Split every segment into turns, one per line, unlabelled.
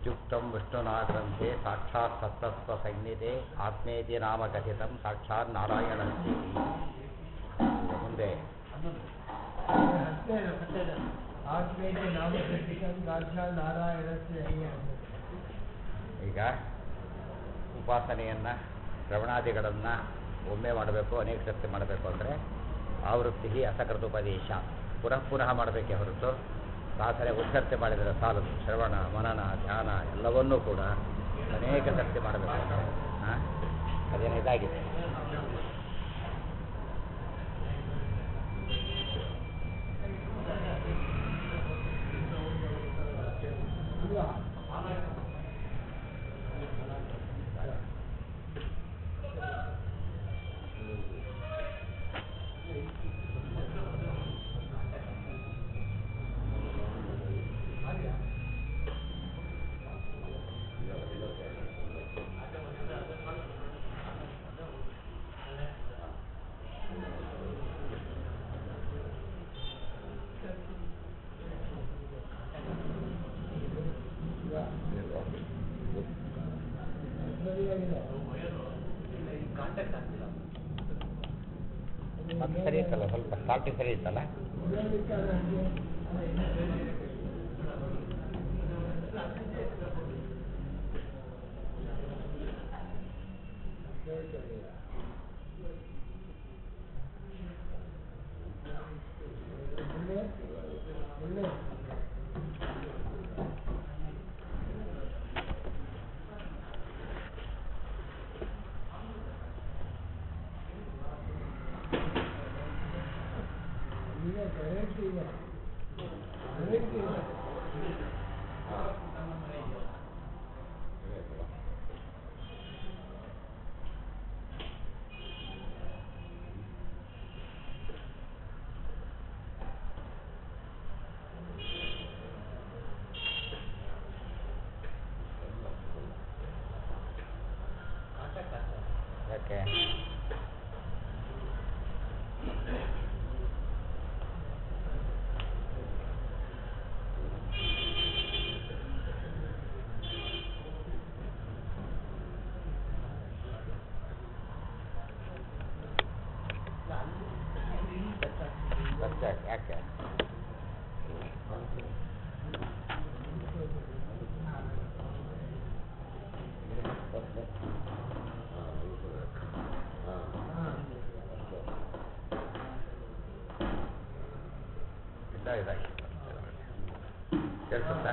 ಇತ್ಯುಕ್ತಂ ವಿಷ್ಣುನಾ ಗ್ರಂಥೆ ಸಾಕ್ಷಾತ್ ಸತ್ತತ್ವ ಸಂಜ್ಞಿತೆ ಆತ್ಮೇತಿ ನಾಮ ಕಥಿತಂ ಸಾಕ್ಷಾತ್ ನಾರಾಯಣಂತಿ ಮುಂದೆ
ಆತ್ಮೇತೆ ನಾಮಕೃತಿಕಂ ಸಾಕ್ಷಾತ್ ನಾರಾಯಣಸ್ಯ
ಈಗ ಉಪಾಸನೆಯನ್ನು ಶ್ರವಣಾದಿಗಳನ್ನು ಒಮ್ಮೆ ಮಾಡಬೇಕು ಅನೇಕ ಸರ್ತಿ ಮಾಡಬೇಕು ಅಂದರೆ ಆವೃತ್ತಿ ಅಸಕೃತೋಪದೇಶ ಪುನಃ ಪುನಃ ಮಾಡಬೇಕೇ ಹೊರತು ಸಾಧನೆ ಒಂದು ಸರ್ತಿ ಮಾಡಿದರೆ ಸಾಲದು ಶ್ರವಣ ಮನನ ಧ್ಯಾನ ಎಲ್ಲವನ್ನೂ ಕೂಡ ಅನೇಕ ಸರ್ತಿ ಮಾಡಬೇಕು ಹಾಂ ಅದೇನೋ ಇದಾಗಿದೆ ಮತ್ತೆ ಸರಿ ಇತ್ತಲ್ಲ ಸ್ವಲ್ಪ ಸ್ಟಾರ್ಟಿಂಗ್ ಸರಿ ಇತ್ತಲ್ಲ
ಈಗ ಕರೆಂಟ್ ಇಲ್ಲ ಕರೆಂಟ್ ಇಲ್ಲ
ಯಾಕೆ ಮತ್ತೆ ಯಾಕೆ ಇಲ್ಲ ಇದಾಗಿ ಕೇಳಿಸುತ್ತಾ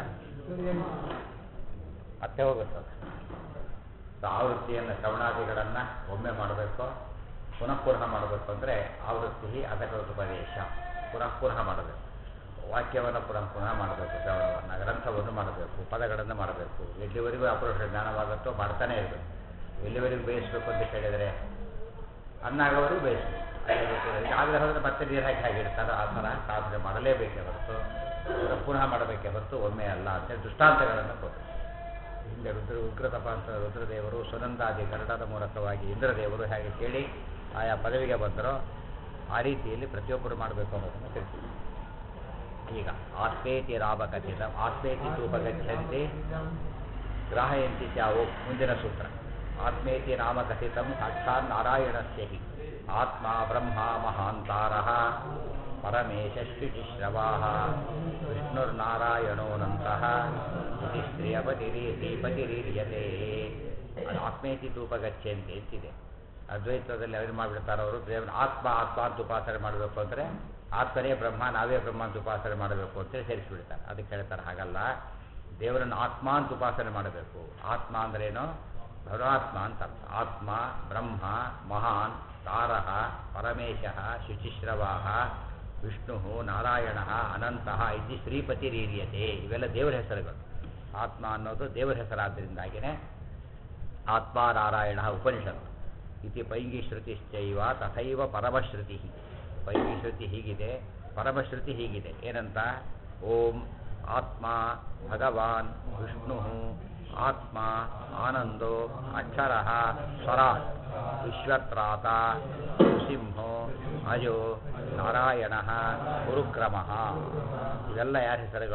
ಮತ್ತೆ ಹೋಗುತ್ತೆ ಅದು. ಸೊ ಆವೃತ್ತಿಯನ್ನು ಶ್ರವಣಾದಿಗಳನ್ನು ಒಮ್ಮೆ ಮಾಡಬೇಕು ಪುನಃ ಪುನಃ ಮಾಡಬೇಕು ಅಂದರೆ ಆವೃತ್ತಿ ಅದಕ್ಕದ ಉಪದೇಶ ಪುನಃ ಪುನಃ ಮಾಡಬೇಕು ವಾಕ್ಯವನ್ನು ಪುನಃ ಪುನಃ ಮಾಡಬೇಕು ಶ್ರವಣವನ್ನು ಗ್ರಂಥವನ್ನು ಮಾಡಬೇಕು ಪದಗಳನ್ನು ಮಾಡಬೇಕು ಎಲ್ಲಿವರೆಗೂ ಅಪರೋಕ್ಷ ಜ್ಞಾನವಾಗುತ್ತೋ ಮಾಡ್ತಾನೆ ಇರಬೇಕು ಎಲ್ಲಿವರೆಗೂ ಬೇಯಿಸಬೇಕು ಅಂತ ಕೇಳಿದರೆ ಅನ್ನಾಗೋವರೆಗೂ ಬೇಯಿಸಬೇಕು ಆಗಲೇ ಹೋದರೆ ಮತ್ತೆ ನೀರು ಹಾಕಿ ಹಾಕಿರ್ತಾರೆ ಆ ಥರ ಸಾಧನೆ ಮಾಡಲೇಬೇಕೇ ಹೊರತು ಪುನಃ ಪುನಃ ಮಾಡಬೇಕೇ ಹೊರತು ಒಮ್ಮೆ ಅಲ್ಲ ಅಂತೇಳಿ ದೃಷ್ಟಾಂತಗಳನ್ನು ಕೊಟ್ಟರು ಹಿಂದೆ ರುದ್ರ ಉಗ್ರ ತಪಾಂತ ರುದ್ರದೇವರು ಸುನಂದಾದಿ ಗರುಡದ ಮೂಲಕವಾಗಿ ಇಂದ್ರದೇವರು ಹೇಗೆ ಕೇಳಿ ಆಯಾ ಪದವಿಗೆ ಬಂದರೋ ಆ ರೀತಿಯಲ್ಲಿ ಪ್ರತಿಯೊಬ್ಬರು ಮಾಡಬೇಕು ಅನ್ನೋದನ್ನು ತಿಳಿಸಿದ್ರು ಈಗ ಆಸ್ಪೇತಿ ರಾಮ ಕಥಿತ ಆಸ್ಪೇತಿ ತೂಪಗಚ್ಚಂತೆ ಗ್ರಾಹಯಂತಿ ಚಾವು ಮುಂದಿನ ಸೂತ್ರ ಆತ್ಮೇತಿ ನಾಮ ಕಥಿತಂ ಸಾಕ್ಷಾತ್ ನಾರಾಯಣಸ್ಯ ಹಿ ಆತ್ಮ ಬ್ರಹ್ಮ ಮಹಾಂತಾರಃ ಪರಮೇಶ ಶುಚಿಶ್ರವಾಃ ವಿಷ್ಣುರ್ನಾರಾಯಣೋನಂತಃ ಇತಿ ಶ್ರಿಯಪತಿರೀಪತಿರೀರ್ಯತೆ ಅದು ಆತ್ಮೇತಿ ತೂಪಗಚ್ಚಂತೆ ಅಂತಿದೆ ಅದ್ವೈತದಲ್ಲಿ ಏನು ಮಾಡಿಬಿಡ್ತಾರೆ ಅವರು ದೇವರ ಆತ್ಮ ಆತ್ಮ ಅಂತ ಉಪಾಸನೆ ಮಾಡಬೇಕು ಅಂದರೆ ಆತ್ಮನೇ ಬ್ರಹ್ಮ ನಾವೇ ಬ್ರಹ್ಮ ಅಂತ ಉಪಾಸನೆ ಮಾಡಬೇಕು ಅಂತೇಳಿ ಸೇರಿಸ್ಬಿಡ್ತಾರೆ ಅದಕ್ಕೆ ಹೇಳ್ತಾರೆ ಹಾಗಲ್ಲ ದೇವರನ್ನು ಆತ್ಮ ಅಂತ ಉಪಾಸನೆ ಮಾಡಬೇಕು ಆತ್ಮ ಅಂದ್ರೇನು ಪರಮಾತ್ಮ ಅಂತ ಅರ್ಥ ಆತ್ಮ ಬ್ರಹ್ಮ ಮಹಾನ್ ತಾರಃ ಪರಮೇಶ ಶುಚಿಶ್ರವಾಹ ವಿಷ್ಣು ನಾರಾಯಣ ಅನಂತಃ ಇತಿ ಶ್ರೀಪತಿರೀರ್ಯತೆ ಇವೆಲ್ಲ ದೇವರ ಹೆಸರುಗಳು ಆತ್ಮ ಅನ್ನೋದು ದೇವರ ಹೆಸರಾದ್ದರಿಂದಾಗಿಯೇ ಆತ್ಮ ನಾರಾಯಣ ಉಪನಿಷತ್ತು ಇತಿ ಪೈಂಗಿ ಶ್ರುತಿಶ್ಚೈವ ತಥೈವ ಪರಮಶ್ರುತಿ ಪೈಂಗಿ ಶ್ರುತಿ ಹೀಗಿದೆ ಪರಮಶ್ರುತಿ ಹೀಗಿದೆ ಏನಂತ ಓಂ ಆತ್ಮ ಭಗವಾನ್ ವಿಷ್ಣು ಆತ್ಮ ಆನಂದೋ ಅಕ್ಷರ ಸ್ವರ ವಿಶ್ವತ್ರಾತ ನೃಸಿಂಹೋ ಅಜೋ ನಾರಾಯಣ ಗುರುಕ್ರಮ ಇವೆಲ್ಲ ಯಾರ ಹೆಸರುಗಳು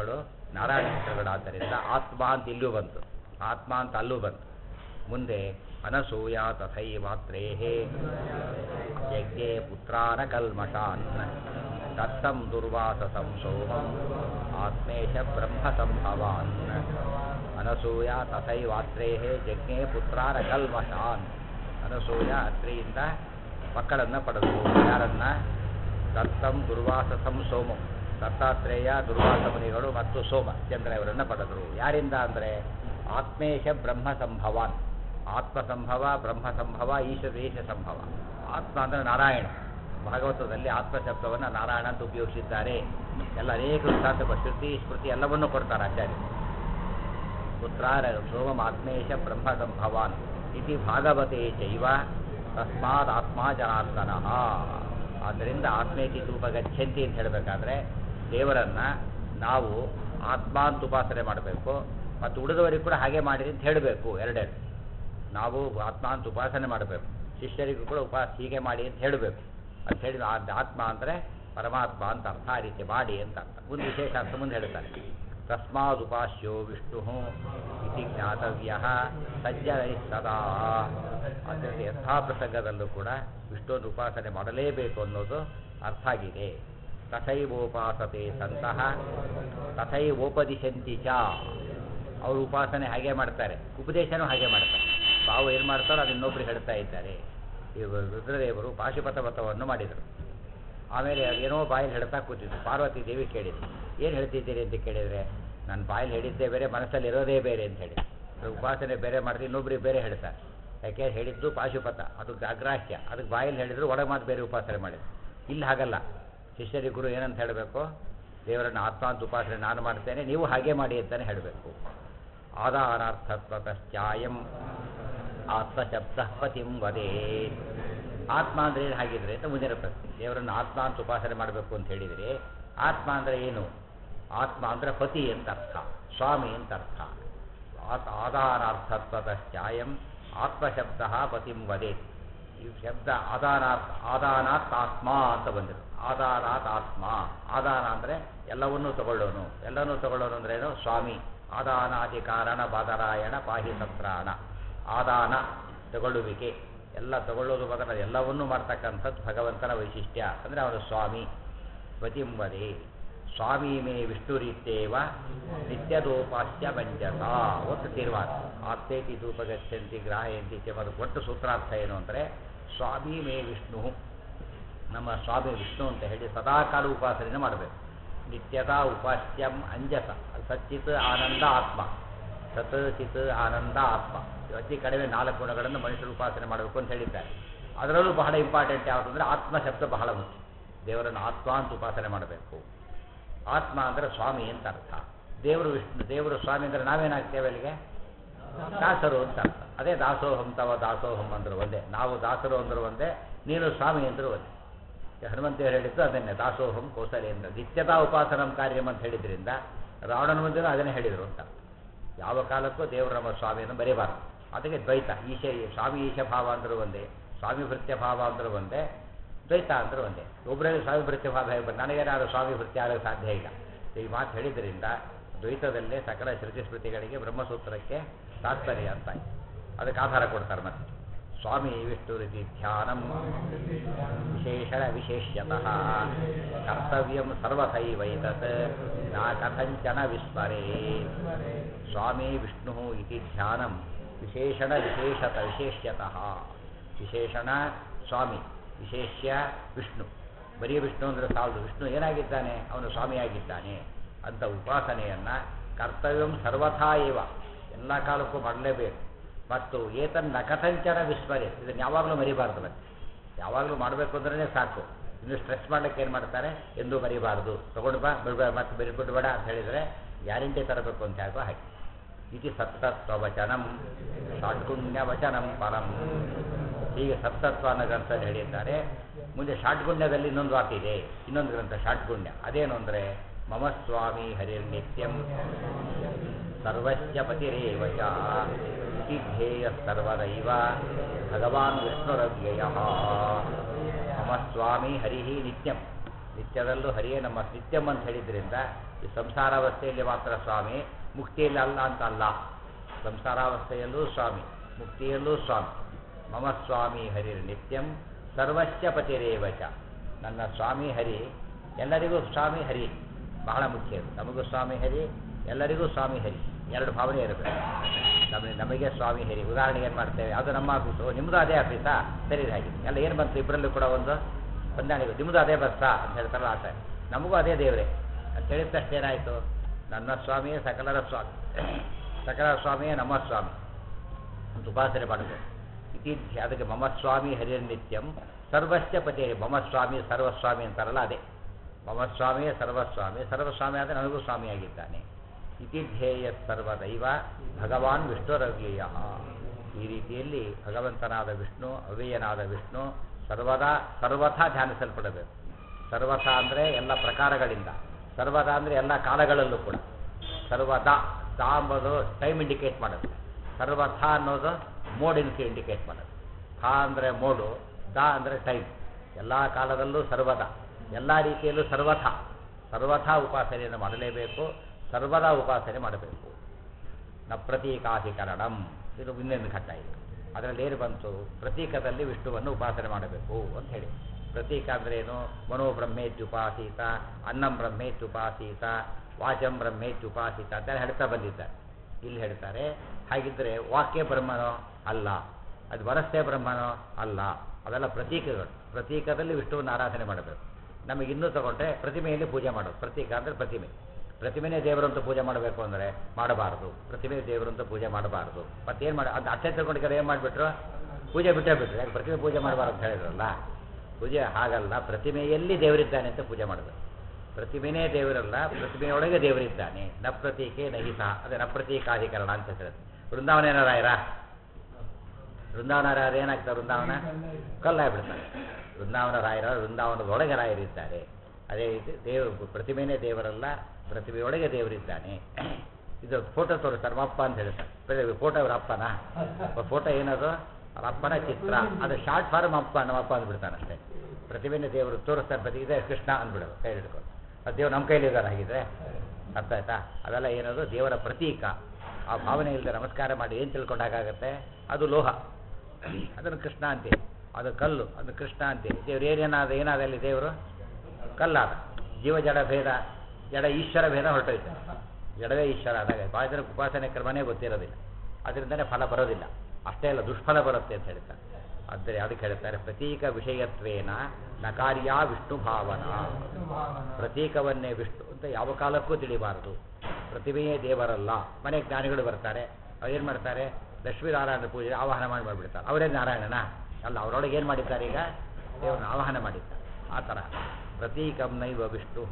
ನಾರಾಯಣ ಹೆಸರುಗಳಾದ್ದರಿಂದ ಆತ್ಮ ಅಂತ ಇಲ್ಲೂ ಬಂತು ಆತ್ಮ ಅಂತ ಅಲ್ಲೂ ಬಂತು ಮುಂದೆ ಅನಸೂಯ ತಥೈವಾತ್ರೇಹೇ ಯಜ್ಞೆ ಪುತ್ರಾನ ಕಲ್ಮಷಾನ್ ದತ್ತಂ ದುರ್ವಾಸಸಂ ಸೋಮಂ ಆತ್ಮೇಶ ಬ್ರಹ್ಮ ಸಂಭವಾನ್ ಅನಸೂಯ ತಥೈವಾತ್ರೇಹೇ ಯಜ್ಞೆ ಪುತ್ರಾನ ಕಲ್ಮಷಾನ್ ಅನಸೂಯ ಅತ್ರಿಯಿಂದ ಮಕ್ಕಳನ್ನು ಪಡೆದರು ಯಾರನ್ನ ದತ್ತಂ ದುರ್ವಾಸಸಂ ಸೋಮಂ ದತ್ತಾತ್ರೇಯ ದುರ್ವಾಸ ಮುನಿಗಳು ಮತ್ತು ಸೋಮ ಚಂದ್ರ ಇವರನ್ನು ಪಡೆದರು ಯಾರಿಂದ ಅಂದರೆ ಆತ್ಮೇಶ ಬ್ರಹ್ಮ ಸಂಭವಾನ್ ಆತ್ಮ ಸಂಭವ ಬ್ರಹ್ಮ ಸಂಭವ ಈಶ ದೇಶ ಸಂಭವ ಆತ್ಮ ಅಂದರೆ ನಾರಾಯಣ ಭಾಗವತದಲ್ಲಿ ಆತ್ಮ ಶಬ್ದವನ್ನು ನಾರಾಯಣ ಅಂತ ಉಪಯೋಗಿಸಿದ್ದಾರೆ ಎಲ್ಲ ಅನೇಕ ವೃತ್ತಾಂತ ಶ್ರುತಿ ಸ್ಮೃತಿ ಎಲ್ಲವನ್ನೂ ಕೊಡ್ತಾರೆ ಆಚಾರ್ಯ ಪುತ್ರಾರ ಸೋಮಮಾತ್ಮೇಶ ಬ್ರಹ್ಮ ಸಂಭವಾನ್ ಇತಿ ಭಾಗವತೆ ಚೈವ ತಸ್ಮಾತ್ ಆತ್ಮ ಜನಾರ್ದನಃ ಆದ್ದರಿಂದ ಆತ್ಮೇತಿ ತೂಪ ಗಚ್ಚಂತಿ ಅಂತ ಹೇಳಬೇಕಾದ್ರೆ ದೇವರನ್ನ ನಾವು ಆತ್ಮ ಅಂತ ಉಪಾಸನೆ ಮಾಡಬೇಕು ಮತ್ತು ಉಳಿದವರಿಗೆ ಕೂಡ ಹಾಗೆ ಮಾಡಿರಿ ಅಂತ ಹೇಳಬೇಕು ಎರಡೆರಡು ನಾವು ಆತ್ಮ ಅಂತ ಉಪಾಸನೆ ಮಾಡಬೇಕು ಶಿಷ್ಯರಿಗೂ ಕೂಡ ಉಪಾಸ ಹೀಗೆ ಮಾಡಿ ಅಂತ ಹೇಳಬೇಕು ಅಂತ ಹೇಳಿ ಆ- ಆತ್ಮ ಅಂದರೆ ಪರಮಾತ್ಮ ಅಂತ ಅರ್ಥ ಆ ರೀತಿ ಮಾಡಿ ಅಂತ ಅರ್ಥ ಮುಂದೆ ವಿಶೇಷ ಅರ್ಥ ಮುಂದೆ ಹೇಳ್ತಾರೆ ತಸ್ಮಾದುಪಾಸ್ಯೋ ವಿಷ್ಣು ಇತಿ ಜ್ಞಾತವ್ಯ ಸಜ್ಜನೈ ಸದಾ ಅದರಲ್ಲಿ ಯಥಾ ಪ್ರಸಂಗದಲ್ಲೂ ಕೂಡ ವಿಷ್ಣುವನ್ನು ಉಪಾಸನೆ ಮಾಡಲೇಬೇಕು ಅನ್ನೋದು ಅರ್ಥ ಆಗಿದೆ ತಥೈವೋಪಾಸತೆ ಸಂತಹ ತಥೈವೋಪದಿಶಂತಿ ಚ ಅವರು ಉಪಾಸನೆ ಹಾಗೆ ಮಾಡ್ತಾರೆ ಉಪದೇಶನೂ ಹಾಗೆ ಮಾಡ್ತಾರೆ ತಾವು ಏನು ಮಾಡ್ತಾರೋ ಅದು ಇನ್ನೊಬ್ರಿಗೆ ಹೇಳ್ತಾ ಇದ್ದಾರೆ ಇವರು ರುದ್ರದೇವರು ಪಾಶುಪತ ವ್ರತವನ್ನು ಮಾಡಿದರು ಆಮೇಲೆ ಅದೇನೋ ಬಾಯಲ್ಲಿ ಹೇಳ್ತಾ ಕೂತಿದ್ರು ಪಾರ್ವತಿ ದೇವಿ ಕೇಳಿದ್ರು ಏನು ಹೇಳ್ತಿದ್ದೀರಿ ಅಂತ ಕೇಳಿದರೆ ನಾನು ಬಾಯಲ್ಲಿ ಹೇಳಿದ್ದೇ ಬೇರೆ ಮನಸ್ಸಲ್ಲಿ ಇರೋದೇ ಬೇರೆ ಅಂತ ಹೇಳಿ ಇವ್ರು ಉಪಾಸನೆ ಬೇರೆ ಮಾಡಿದ್ರೆ ಇನ್ನೊಬ್ರಿಗೆ ಬೇರೆ ಹೇಳ್ತಾರೆ ಯಾಕೆ ಹೇಳಿದ್ದು ಪಾಶುಪತ ಅದು ಅಗ್ರಾಹ್ಯ ಅದಕ್ಕೆ ಬಾಯಲ್ಲಿ ಹೇಳಿದ್ರು ಒಳಗೆ ಮಾತು ಬೇರೆ ಉಪಾಸನೆ ಮಾಡಿದ್ರು ಇಲ್ಲಿ ಹಾಗಲ್ಲ ಶಿಷ್ಯರಿ ಗುರು ಏನಂತ ಹೇಳಬೇಕು ದೇವರನ್ನು ಆತ್ಮ ಅಂತ ಉಪಾಸನೆ ನಾನು ಮಾಡ್ತೇನೆ ನೀವು ಹಾಗೆ ಮಾಡಿ ಅಂತಾನೆ ಹೇಳಬೇಕು ಆಧಾರಾರ್ಥತ್ವತಶ್ಚಾಯಂ ಆತ್ಮಶಬ್ದ ಪತಿಂ ವದೇ ಆತ್ಮ ಅಂದರೆ ಏನು ಹಾಗಿದ್ರೆ ಅಂತ ಮುಂದಿನ ಪ್ರಶ್ನೆ ದೇವರನ್ನು ಆತ್ಮ ಅಂತ ಉಪಾಸನೆ ಮಾಡಬೇಕು ಅಂತ ಹೇಳಿದರೆ ಆತ್ಮ ಅಂದರೆ ಏನು ಆತ್ಮ ಅಂದರೆ ಪತಿ ಅಂತ ಅರ್ಥ ಸ್ವಾಮಿ ಅಂತ ಅರ್ಥ ಆತ್ ಆಧಾರಾರ್ಥತ್ವತಶ್ಚಾಯಂ ಆತ್ಮಶಬ್ದ ಪತಿಂ ವದೇತ್ ಈ ಶಬ್ದ ಆಧಾರಾತ್ ಆದಾನಾತ್ ಆತ್ಮ ಅಂತ ಬಂದಿದೆ ಆಧಾರಾತ್ ಆತ್ಮ ಆದಾನ ಅಂದರೆ ಎಲ್ಲವನ್ನೂ ತಗೊಳ್ಳೋನು ಎಲ್ಲವನ್ನೂ ತಗೊಳ್ಳೋನು ಅಂದ್ರೆ ಏನು ಸ್ವಾಮಿ ಆದಾನಾದಿ ಕಾರಣ ಬಾದರಾಯಣ ಪಾಹಿ ಸತ್ರಾಣ ಆದಾನ ತಗೊಳ್ಳುವಿಕೆ ಎಲ್ಲ ತಗೊಳ್ಳೋದು ಬದಲ ಎಲ್ಲವನ್ನೂ ಮಾಡ್ತಕ್ಕಂಥದ್ದು ಭಗವಂತನ ವೈಶಿಷ್ಟ್ಯ ಅಂದರೆ ಅವನು ಸ್ವಾಮಿ ಪತಿಂಬದೆ ಸ್ವಾಮಿ ಮೇ ವಿಷ್ಣುರೀತ್ಯೇವ ನಿತ್ಯದೋಪಾಸ್ಯ ಪಂಚತ ಒಟ್ಟು ತೀರ್ಮಾನ ಆಪ್ತೇತಿ ಧೂಪಗಚ್ಚಂತಿ ಗ್ರಾಹಯಂತಿ ಚಮರು ಒಟ್ಟು ಸೂತ್ರಾರ್ಥ ಏನು ಅಂದರೆ ಸ್ವಾಮಿ ಮೇ ವಿಷ್ಣು ನಮ್ಮ ಸ್ವಾಮಿ ವಿಷ್ಣು ಅಂತ ಹೇಳಿ ಸದಾಕಾಲ ಉಪಾಸನೆಯನ್ನು ಮಾಡಬೇಕು ನಿತ್ಯದ ಉಪಾಸ್ಯಂ ಅಂಜಸ ಅದು ಸಚ್ಚಿತ್ ಆನಂದ ಆತ್ಮ ಸತ್ ಚಿತ್ ಆನಂದ ಆತ್ಮ ಇವು ಅತಿ ಕಡಿಮೆ ನಾಲ್ಕು ಗುಣಗಳನ್ನು ಮನುಷ್ಯರು ಉಪಾಸನೆ ಮಾಡಬೇಕು ಅಂತ ಹೇಳಿದ್ದಾರೆ ಅದರಲ್ಲೂ ಬಹಳ ಇಂಪಾರ್ಟೆಂಟ್ ಯಾವುದು ಅಂದರೆ ಆತ್ಮ ಶಬ್ದ ಬಹಳ ಮುಖ್ಯ ದೇವರನ್ನು ಆತ್ಮ ಅಂತ ಉಪಾಸನೆ ಮಾಡಬೇಕು ಆತ್ಮ ಅಂದರೆ ಸ್ವಾಮಿ ಅಂತ ಅರ್ಥ ದೇವರು ವಿಷ್ಣು ದೇವರು ಸ್ವಾಮಿ ಅಂದರೆ ನಾವೇನಾಗ್ತೇವೆ ಅಲ್ಲಿಗೆ ದಾಸರು ಅಂತ ಅರ್ಥ ಅದೇ ದಾಸೋಹಂ ತವ ದಾಸೋಹಂ ಅಂದರು ಒಂದೇ ನಾವು ದಾಸರು ಅಂದರು ಒಂದೇ ನೀನು ಸ್ವಾಮಿ ಅಂದರು ಒಂದೇ ಹನುಮಂತೇವರು ಹೇಳಿದ್ದು ಅದನ್ನೇ ದಾಸೋಹಂ ಕೌಸಲೇಂದ್ರ ನಿತ್ಯತಾ ಉಪಾಸನಂ ಕಾರ್ಯಂ ಅಂತ ಹೇಳಿದ್ರಿಂದ ರಾವಣನ ಮುಂದೆನೂ ಅದನ್ನೇ ಹೇಳಿದರು ಅಂತ ಯಾವ ಕಾಲಕ್ಕೂ ದೇವರು ನಮ್ಮ ಸ್ವಾಮಿಯನ್ನು ಬರೀಬಾರ್ದು ಅದಕ್ಕೆ ದ್ವೈತ ಈಶ ಸ್ವಾಮಿ ಈಶ ಭಾವ ಅಂದರೂ ಒಂದೇ ಸ್ವಾಮಿ ಭೃತ್ಯ ಭಾವ ಅಂದರೂ ಒಂದೇ ದ್ವೈತ ಅಂದರೂ ಒಂದೇ ಒಬ್ಬರಲ್ಲಿ ಸ್ವಾಮಿ ಭೃತ್ಯ ಭಾವ ಹೇಗೆ ಬಂದು ನನಗೇನಾದ್ರು ಸ್ವಾಮಿ ಭೃತ್ಯ ಆಗಲು ಸಾಧ್ಯ ಇಲ್ಲ ಈ ಮಾತು ಹೇಳಿದ್ರಿಂದ ದ್ವೈತದಲ್ಲೇ ಸಕಲ ಶ್ರುತಿ ಸ್ಮೃತಿಗಳಿಗೆ ಬ್ರಹ್ಮಸೂತ್ರಕ್ಕೆ ತಾತ್ಪರ್ಯ ಅಂತ ಆಯ್ತು. ಅದಕ್ಕೆ ಆಧಾರ ಕೊಡ್ತಾರೆ ಮತ್ತೆ ಸ್ವಾಮಿ ವಿಷ್ಣು ರೀತಿ ಧ್ಯಾನಂ ವಿಶೇಷಣ ವಿಶೇಷ್ಯತಃ ಕರ್ತವ್ಯಂ ಸರ್ವಥೈವೈತತ್ ನಾ ಕಥಂಚನ ವಿಸ್ಮರೇ ಸ್ವಾಮಿ ವಿಷ್ಣು ಇತಿ ಧ್ಯಾನಂ ವಿಶೇಷಣ ವಿಶೇಷತ ವಿಶೇಷ್ಯತಃ ವಿಶೇಷಣ ಸ್ವಾಮಿ ವಿಶೇಷ್ಯ ವಿಷ್ಣು ಬರೀ ವಿಷ್ಣು ಅಂದರೆ ಸಾಲದು ವಿಷ್ಣು ಏನಾಗಿದ್ದಾನೆ ಅವನು ಸ್ವಾಮಿಯಾಗಿದ್ದಾನೆ ಅಂತ ಉಪಾಸನೆಯನ್ನು ಕರ್ತವ್ಯಂ ಸರ್ವಥಾ ಏವ ಎಲ್ಲ ಕಾಲಕ್ಕೂ ಮಾಡಲೇಬೇಕು ಮತ್ತು ಏತನ್ನ ಕಥಂಚನ ವಿಸ್ಮರೆ ಇದನ್ನು ಯಾವಾಗಲೂ ಮರಿಬಾರ್ದು ಮತ್ತೆ ಯಾವಾಗಲೂ ಮಾಡಬೇಕು ಅಂದ್ರೆ ಸಾಕು ಇನ್ನು ಸ್ಟ್ರೆಸ್ ಮಾಡ್ಲಿಕ್ಕೆ ಏನು ಮಾಡ್ತಾರೆ ಎಂದೂ ಮರಿಬಾರ್ದು ತಗೊಂಡು ಬಾ ಬಿಡ್ಬೇಡ ಮತ್ತೆ ಬರಿಬಿಟ್ಟು ಬೇಡ ಅಂತ ಹೇಳಿದರೆ ಗ್ಯಾರಂಟಿ ತರಬೇಕು ಅಂತ ಹೇಗೋ ಹಾಗೆ ಇತಿ ಸತ್ತತ್ವವಚನಂ ಷಾಡ್ಗುಣ್ಯ ವಚನಂ ಪರಂ ಹೀಗೆ ಸತ್ತತ್ವ ಅನ್ನೋ ಗ್ರಂಥದಲ್ಲಿ ಹೇಳಿದ್ದಾರೆ ಮುಂದೆ ಷಾಡ್ಗುಣ್ಯದಲ್ಲಿ ಇನ್ನೊಂದು ವಾಕ್ಯ ಇದೆ ಇನ್ನೊಂದು ಗ್ರಂಥ ಷಾಡ್ಗುಣ್ಯ ಅದೇನು ಅಂದರೆ ಮಮ ಸ್ವಾಮಿ ಹರಿರ್ನಿತ್ಯಂ ಸರ್ವಸ್ಯ ಪತಿರೇವ ಚ ಇತಿ ಧ್ಯೇಯ ಸರ್ವದೈವ ಭಗವಾನ್ ವಿಷ್ಣುರವ್ಯಯ ಮಮ ಸ್ವಾಮಿ ಹರಿ ನಿತ್ಯಂ ನಿತ್ಯದಲ್ಲೂ ಹರಿಯೇ ನಮ್ಮ ನಿತ್ಯಂ ಅಂತ ಹೇಳಿದ್ರಿಂದ ಈ ಸಂಸಾರಾವಸ್ಥೆಯಲ್ಲಿ ಮಾತ್ರ ಸ್ವಾಮಿ ಮುಕ್ತಿಯಲ್ಲಿ ಅಲ್ಲ ಅಂತ ಅಲ್ಲ ಸಂಸಾರಾವಸ್ಥೆಯಲ್ಲೂ ಸ್ವಾಮಿ ಮುಕ್ತಿಯಲ್ಲೂ ಸ್ವಾಮಿ ಮಮ ಸ್ವಾಮಿ ಹರಿರ್ ನಿತ್ಯಂ ಸರ್ವಸ್ಯ ಪತಿರೇವಚ ನನ್ನ ಸ್ವಾಮಿ ಹರಿ ಎಲ್ಲರಿಗೂ ಸ್ವಾಮಿ ಹರಿ ಬಹಳ ಮುಖ್ಯ ಅದು ನಮಗೂ ಸ್ವಾಮಿ ಹರಿ ಎಲ್ಲರಿಗೂ ಸ್ವಾಮಿ ಹರಿ ಎರಡು ಭಾವನೆ ಇರಬೇಕು ನಮಗೆ ನಮಗೆ ಸ್ವಾಮಿ ಹರಿ ಉದಾಹರಣೆಗೆ ಏನು ಮಾಡ್ತೇವೆ ಅದು ನಮ್ಮ ಆಫೀಸು ನಿಮ್ಮದು ಅದೇ ಆಫೀಸಾ ಸರಿ ಹಾಗೆ ಎಲ್ಲ ಏನು ಬಂತು ಇಬ್ಬರಲ್ಲೂ ಕೂಡ ಒಂದು ಹೊಂದಾಣಿಕೆ ನಿಮ್ಮದು ಅದೇ ಬಸ್ಸಾ ಅಂತ ಹೇಳ್ತಾರಲ್ಲ ಆಟ ನಮಗೂ ಅದೇ ದೇವರೇ ಅಂತ ಹೇಳಿದ ತಕ್ಷಣ ಏನಾಯಿತು ನನ್ನ ಸ್ವಾಮಿಯೇ ಸಕಲರ ಸ್ವಾಮಿ ಸಕಲರ ಸ್ವಾಮಿಯೇ ನಮ್ಮ ಸ್ವಾಮಿ ಅಂತ ಉಪಾಸನೆ ಮಾಡಬೇಕು ಇತಿ ಅದಕ್ಕೆ ಮಮ ಸ್ವಾಮಿ ಹರಿರ್ ನಿತ್ಯಂ ಸರ್ವಸ್ಯ ಪತಿ ಮಮ ಸ್ವಾಮಿ ಸರ್ವಸ್ವಾಮಿ ಅಂತಾರಲ್ಲ ಅದೇ ಮಮ ಸ್ವಾಮಿಯೇ ಸರ್ವಸ್ವಾಮಿ ಸರ್ವಸ್ವಾಮಿ ಆದರೆ ನನಗೂ ಸ್ವಾಮಿಯಾಗಿದ್ದಾನೆ ಇತಿ ಧ್ಯೇಯ ಸರ್ವದೈವ ಭಗವಾನ್ ವಿಷ್ಣುರವ್ಯಯ ಈ ರೀತಿಯಲ್ಲಿ ಭಗವಂತನಾದ ವಿಷ್ಣು ಅವ್ಯಯನಾದ ವಿಷ್ಣು ಸರ್ವದಾ ಸರ್ವಥಾ ಧ್ಯಾನಿಸಲ್ಪಡಬೇಕು ಸರ್ವಥಾ ಅಂದರೆ ಎಲ್ಲ ಪ್ರಕಾರಗಳಿಂದ ಸರ್ವದಾ ಅಂದರೆ ಎಲ್ಲ ಕಾಲಗಳಲ್ಲೂ ಕೂಡ ಸರ್ವದಾ ದಾ ಎಂಬುದು ಟೈಮ್ ಇಂಡಿಕೇಟ್ ಮಾಡುತ್ತೆ ಸರ್ವಥಾ ಅನ್ನೋದು ಮೋಡ್ ಇನ್ಸಿ ಇಂಡಿಕೇಟ್ ಮಾಡೋದು ಥಾ ಅಂದರೆ ಮೋಡು ದಾ ಅಂದರೆ ಟೈಮ್ ಎಲ್ಲ ಕಾಲದಲ್ಲೂ ಸರ್ವದ ಎಲ್ಲ ರೀತಿಯಲ್ಲೂ ಸರ್ವಥ ಸರ್ವಥಾ ಉಪಾಸನೆಯನ್ನು ಮಾಡಲೇಬೇಕು ಸರ್ವದಾ ಉಪಾಸನೆ ಮಾಡಬೇಕು ನ ಪ್ರತೀಕಾಧಿಕರಣಂ ಇದು ಇನ್ನೊಂದು ಘಟ್ಟ ಇದೆ ಅದರಲ್ಲಿ ಏನು ಬಂತು ಪ್ರತೀಕದಲ್ಲಿ ವಿಷ್ಣುವನ್ನು ಉಪಾಸನೆ ಮಾಡಬೇಕು ಅಂತ ಹೇಳಿ ಪ್ರತೀಕ ಅಂದ್ರೆ ಏನು ಮನೋಬ್ರಹ್ಮೇತ್ಯುಪಾಸೀತ ಅನ್ನಂ ಬ್ರಹ್ಮೇತ್ಯುಪಾಸೀತ ವಾಚಂ ಬ್ರಹ್ಮೇತ್ಯುಪಾಸೀತ ಅಂತ ಹೇಳ್ತಾ ಬಂದಿದ್ದಾರೆ ಇಲ್ಲಿ ಹೇಳ್ತಾರೆ ಹಾಗಿದ್ದರೆ ವಾಕ್ಯ ಬ್ರಹ್ಮನೋ ಅಲ್ಲ ಅದು ವರಸ್ತೆ ಬ್ರಹ್ಮನೋ ಅಲ್ಲ ಅವೆಲ್ಲ ಪ್ರತೀಕಗಳು ಪ್ರತೀಕದಲ್ಲಿ ವಿಷ್ಣುವನ್ನು ಆರಾಧನೆ ಮಾಡಬೇಕು ನಮಗೆ ಇನ್ನೂ ತಗೊಂಡ್ರೆ ಪ್ರತಿಮೆಯಲ್ಲಿ ಪೂಜೆ ಮಾಡೋದು ಪ್ರತೀಕ ಅಂದರೆ ಪ್ರತಿಮೆ ಪ್ರತಿಮೆನೇ ದೇವರಂತ ಪೂಜೆ ಮಾಡಬೇಕು ಅಂದರೆ ಮಾಡಬಾರ್ದು ಪ್ರತಿಮೆ ದೇವರಂತ ಪೂಜೆ ಮಾಡಬಾರ್ದು ಮತ್ತೇನು ಮಾಡಿ ಅದು ಅಟ್ಟೆ ತಗೊಂಡಿದ್ದಾರೆ ಏನು ಮಾಡಿಬಿಟ್ರು ಪೂಜೆ ಬಿಟ್ಟೇ ಬಿಟ್ರು ಯಾಕೆ ಪ್ರತಿಮೆ ಪೂಜೆ ಮಾಡಬಾರ್ದು ಅಂತ ಹೇಳಿದ್ರಲ್ಲ ಪೂಜೆ ಹಾಗಲ್ಲ ಪ್ರತಿಮೆಯಲ್ಲಿ ದೇವರಿದ್ದಾನೆ ಅಂತ ಪೂಜೆ ಮಾಡಬೇಕು ಪ್ರತಿಮೆನೇ ದೇವರಲ್ಲ ಪ್ರತಿಮೆಯೊಳಗೆ ದೇವರಿದ್ದಾನೆ ನ ಪ್ರತೀಕೆ ನಹಿ ಸಹ ಅದೇ ನ ಪ್ರತೀಕಾಧಿಕರಣ ಅಂತ ಹೇಳುತ್ತೆ ವೃಂದಾವನ ರಾಯರ ವೃಂದಾವನ ರಾಯರು ಏನಾಗ್ತಾರೆ ವೃಂದಾವನ ಕಲ್ಲಾಗ್ಬಿಡ್ತಾರೆ ವೃಂದಾವನ ರಾಯರ ವೃಂದಾವನದೊಳಗೆ ರಾಯರಿದ್ದಾರೆ ಅದೇ ರೀತಿ ದೇವರು ಪ್ರತಿಮೆನೇ ದೇವರಲ್ಲ ಪ್ರತಿಮೆಯೊಳಗೆ ದೇವರಿದ್ದಾನೆ ಇದು ಫೋಟೋ ತೋರಿಸ್ತಾರೆ ನಮ್ಮ ಅಪ್ಪ ಅಂತ ಹೇಳ್ತಾರೆ ಫೋಟೋ ಅವ್ರ ಅಪ್ಪನ ಫೋಟೋ ಏನದು ಅವ್ರ ಅಪ್ಪನ ಚಿತ್ರ ಅದು ಶಾರ್ಟ್ ಫಾರ್ಮ್ ಅಪ್ಪ ನಮ್ಮ ಅಪ್ಪ ಅಂದ್ಬಿಡ್ತಾನೆ ಅಷ್ಟೇ ಪ್ರತಿಮೆನೇ ದೇವರು ತೋರಿಸ್ತಾರೆ ಪ್ರತಿ ಇದೆ ಕೃಷ್ಣ ಅಂದ್ಬಿಡೋದು ಕೈ ಹಿಡ್ಕೊಂಡು ಅದು ದೇವ್ರು ನಮ್ಮ ಕೈಲಿ ಇದ್ದಾರೆ ಹಾಗಿದ್ರೆ ಅರ್ಥ ಆಯ್ತಾ ಅವೆಲ್ಲ ಏನದು ದೇವರ ಪ್ರತೀಕ ಆ ಭಾವನೆ ಇಲ್ಲದೆ ನಮಸ್ಕಾರ ಮಾಡಿ ಏನು ತಿಳ್ಕೊಂಡಾಗತ್ತೆ ಅದು ಲೋಹ ಅದನ್ನು ಕೃಷ್ಣ ಅಂತೀವಿ ಅದು ಕಲ್ಲು ಅದು ಕೃಷ್ಣ ಅಂತೀವಿ ದೇವ್ರು ಏನೇನಾದ ಏನಾದ ಅಲ್ಲಿ ದೇವರು ಕಲ್ಲಾದ ಜೀವ ಜಡ ಭೇದ ಜಡ ಈಶ್ವರ ಭೇದ ಹೊರಟೋಯ್ತು ಜಡವೇ ಈಶ್ವರ ಆದಾಗ ಭಾಳ ಜನಕ್ಕೆ ಉಪಾಸನೆ ಕ್ರಮನೇ ಗೊತ್ತಿರೋದಿಲ್ಲ ಅದರಿಂದನೇ ಫಲ ಬರೋದಿಲ್ಲ ಅಷ್ಟೇ ಅಲ್ಲ ದುಷ್ಫಲ ಬರುತ್ತೆ ಅಂತ ಹೇಳ್ತಾರೆ ಆದರೆ ಅದಕ್ಕೆ ಹೇಳ್ತಾರೆ ಪ್ರತೀಕ ವಿಷಯತ್ವೇನ ನಕಾರ್ಯ ವಿಷ್ಣು ಭಾವನಾ ಪ್ರತೀಕವನ್ನೇ ವಿಷ್ಣು ಅಂತ ಯಾವ ಕಾಲಕ್ಕೂ ತಿಳಿಬಾರದು ಪ್ರತಿಮೆಯೇ ದೇವರಲ್ಲ ಮನೆ ಜ್ಞಾನಿಗಳು ಬರ್ತಾರೆ ಅವ್ರು ಏನು ಮಾಡ್ತಾರೆ ಲಕ್ಷ್ಮೀನಾರಾಯಣ ಪೂಜೆ ಆವಾಹನ ಮಾಡಿ ಮಾಡಿಬಿಡ್ತಾರೆ ಅವರೇ ನಾರಾಯಣನ ಅಲ್ಲ ಅವರೊಳಗೆ ಏನು ಮಾಡಿದ್ದಾರೆ ಈಗ ದೇವರನ್ನ ಆವಾಹನ ಮಾಡಿದ್ದಾರೆ ಆ ಥರ ಪ್ರತೀಕಂ ನೈವ ವಿಷ್ಣು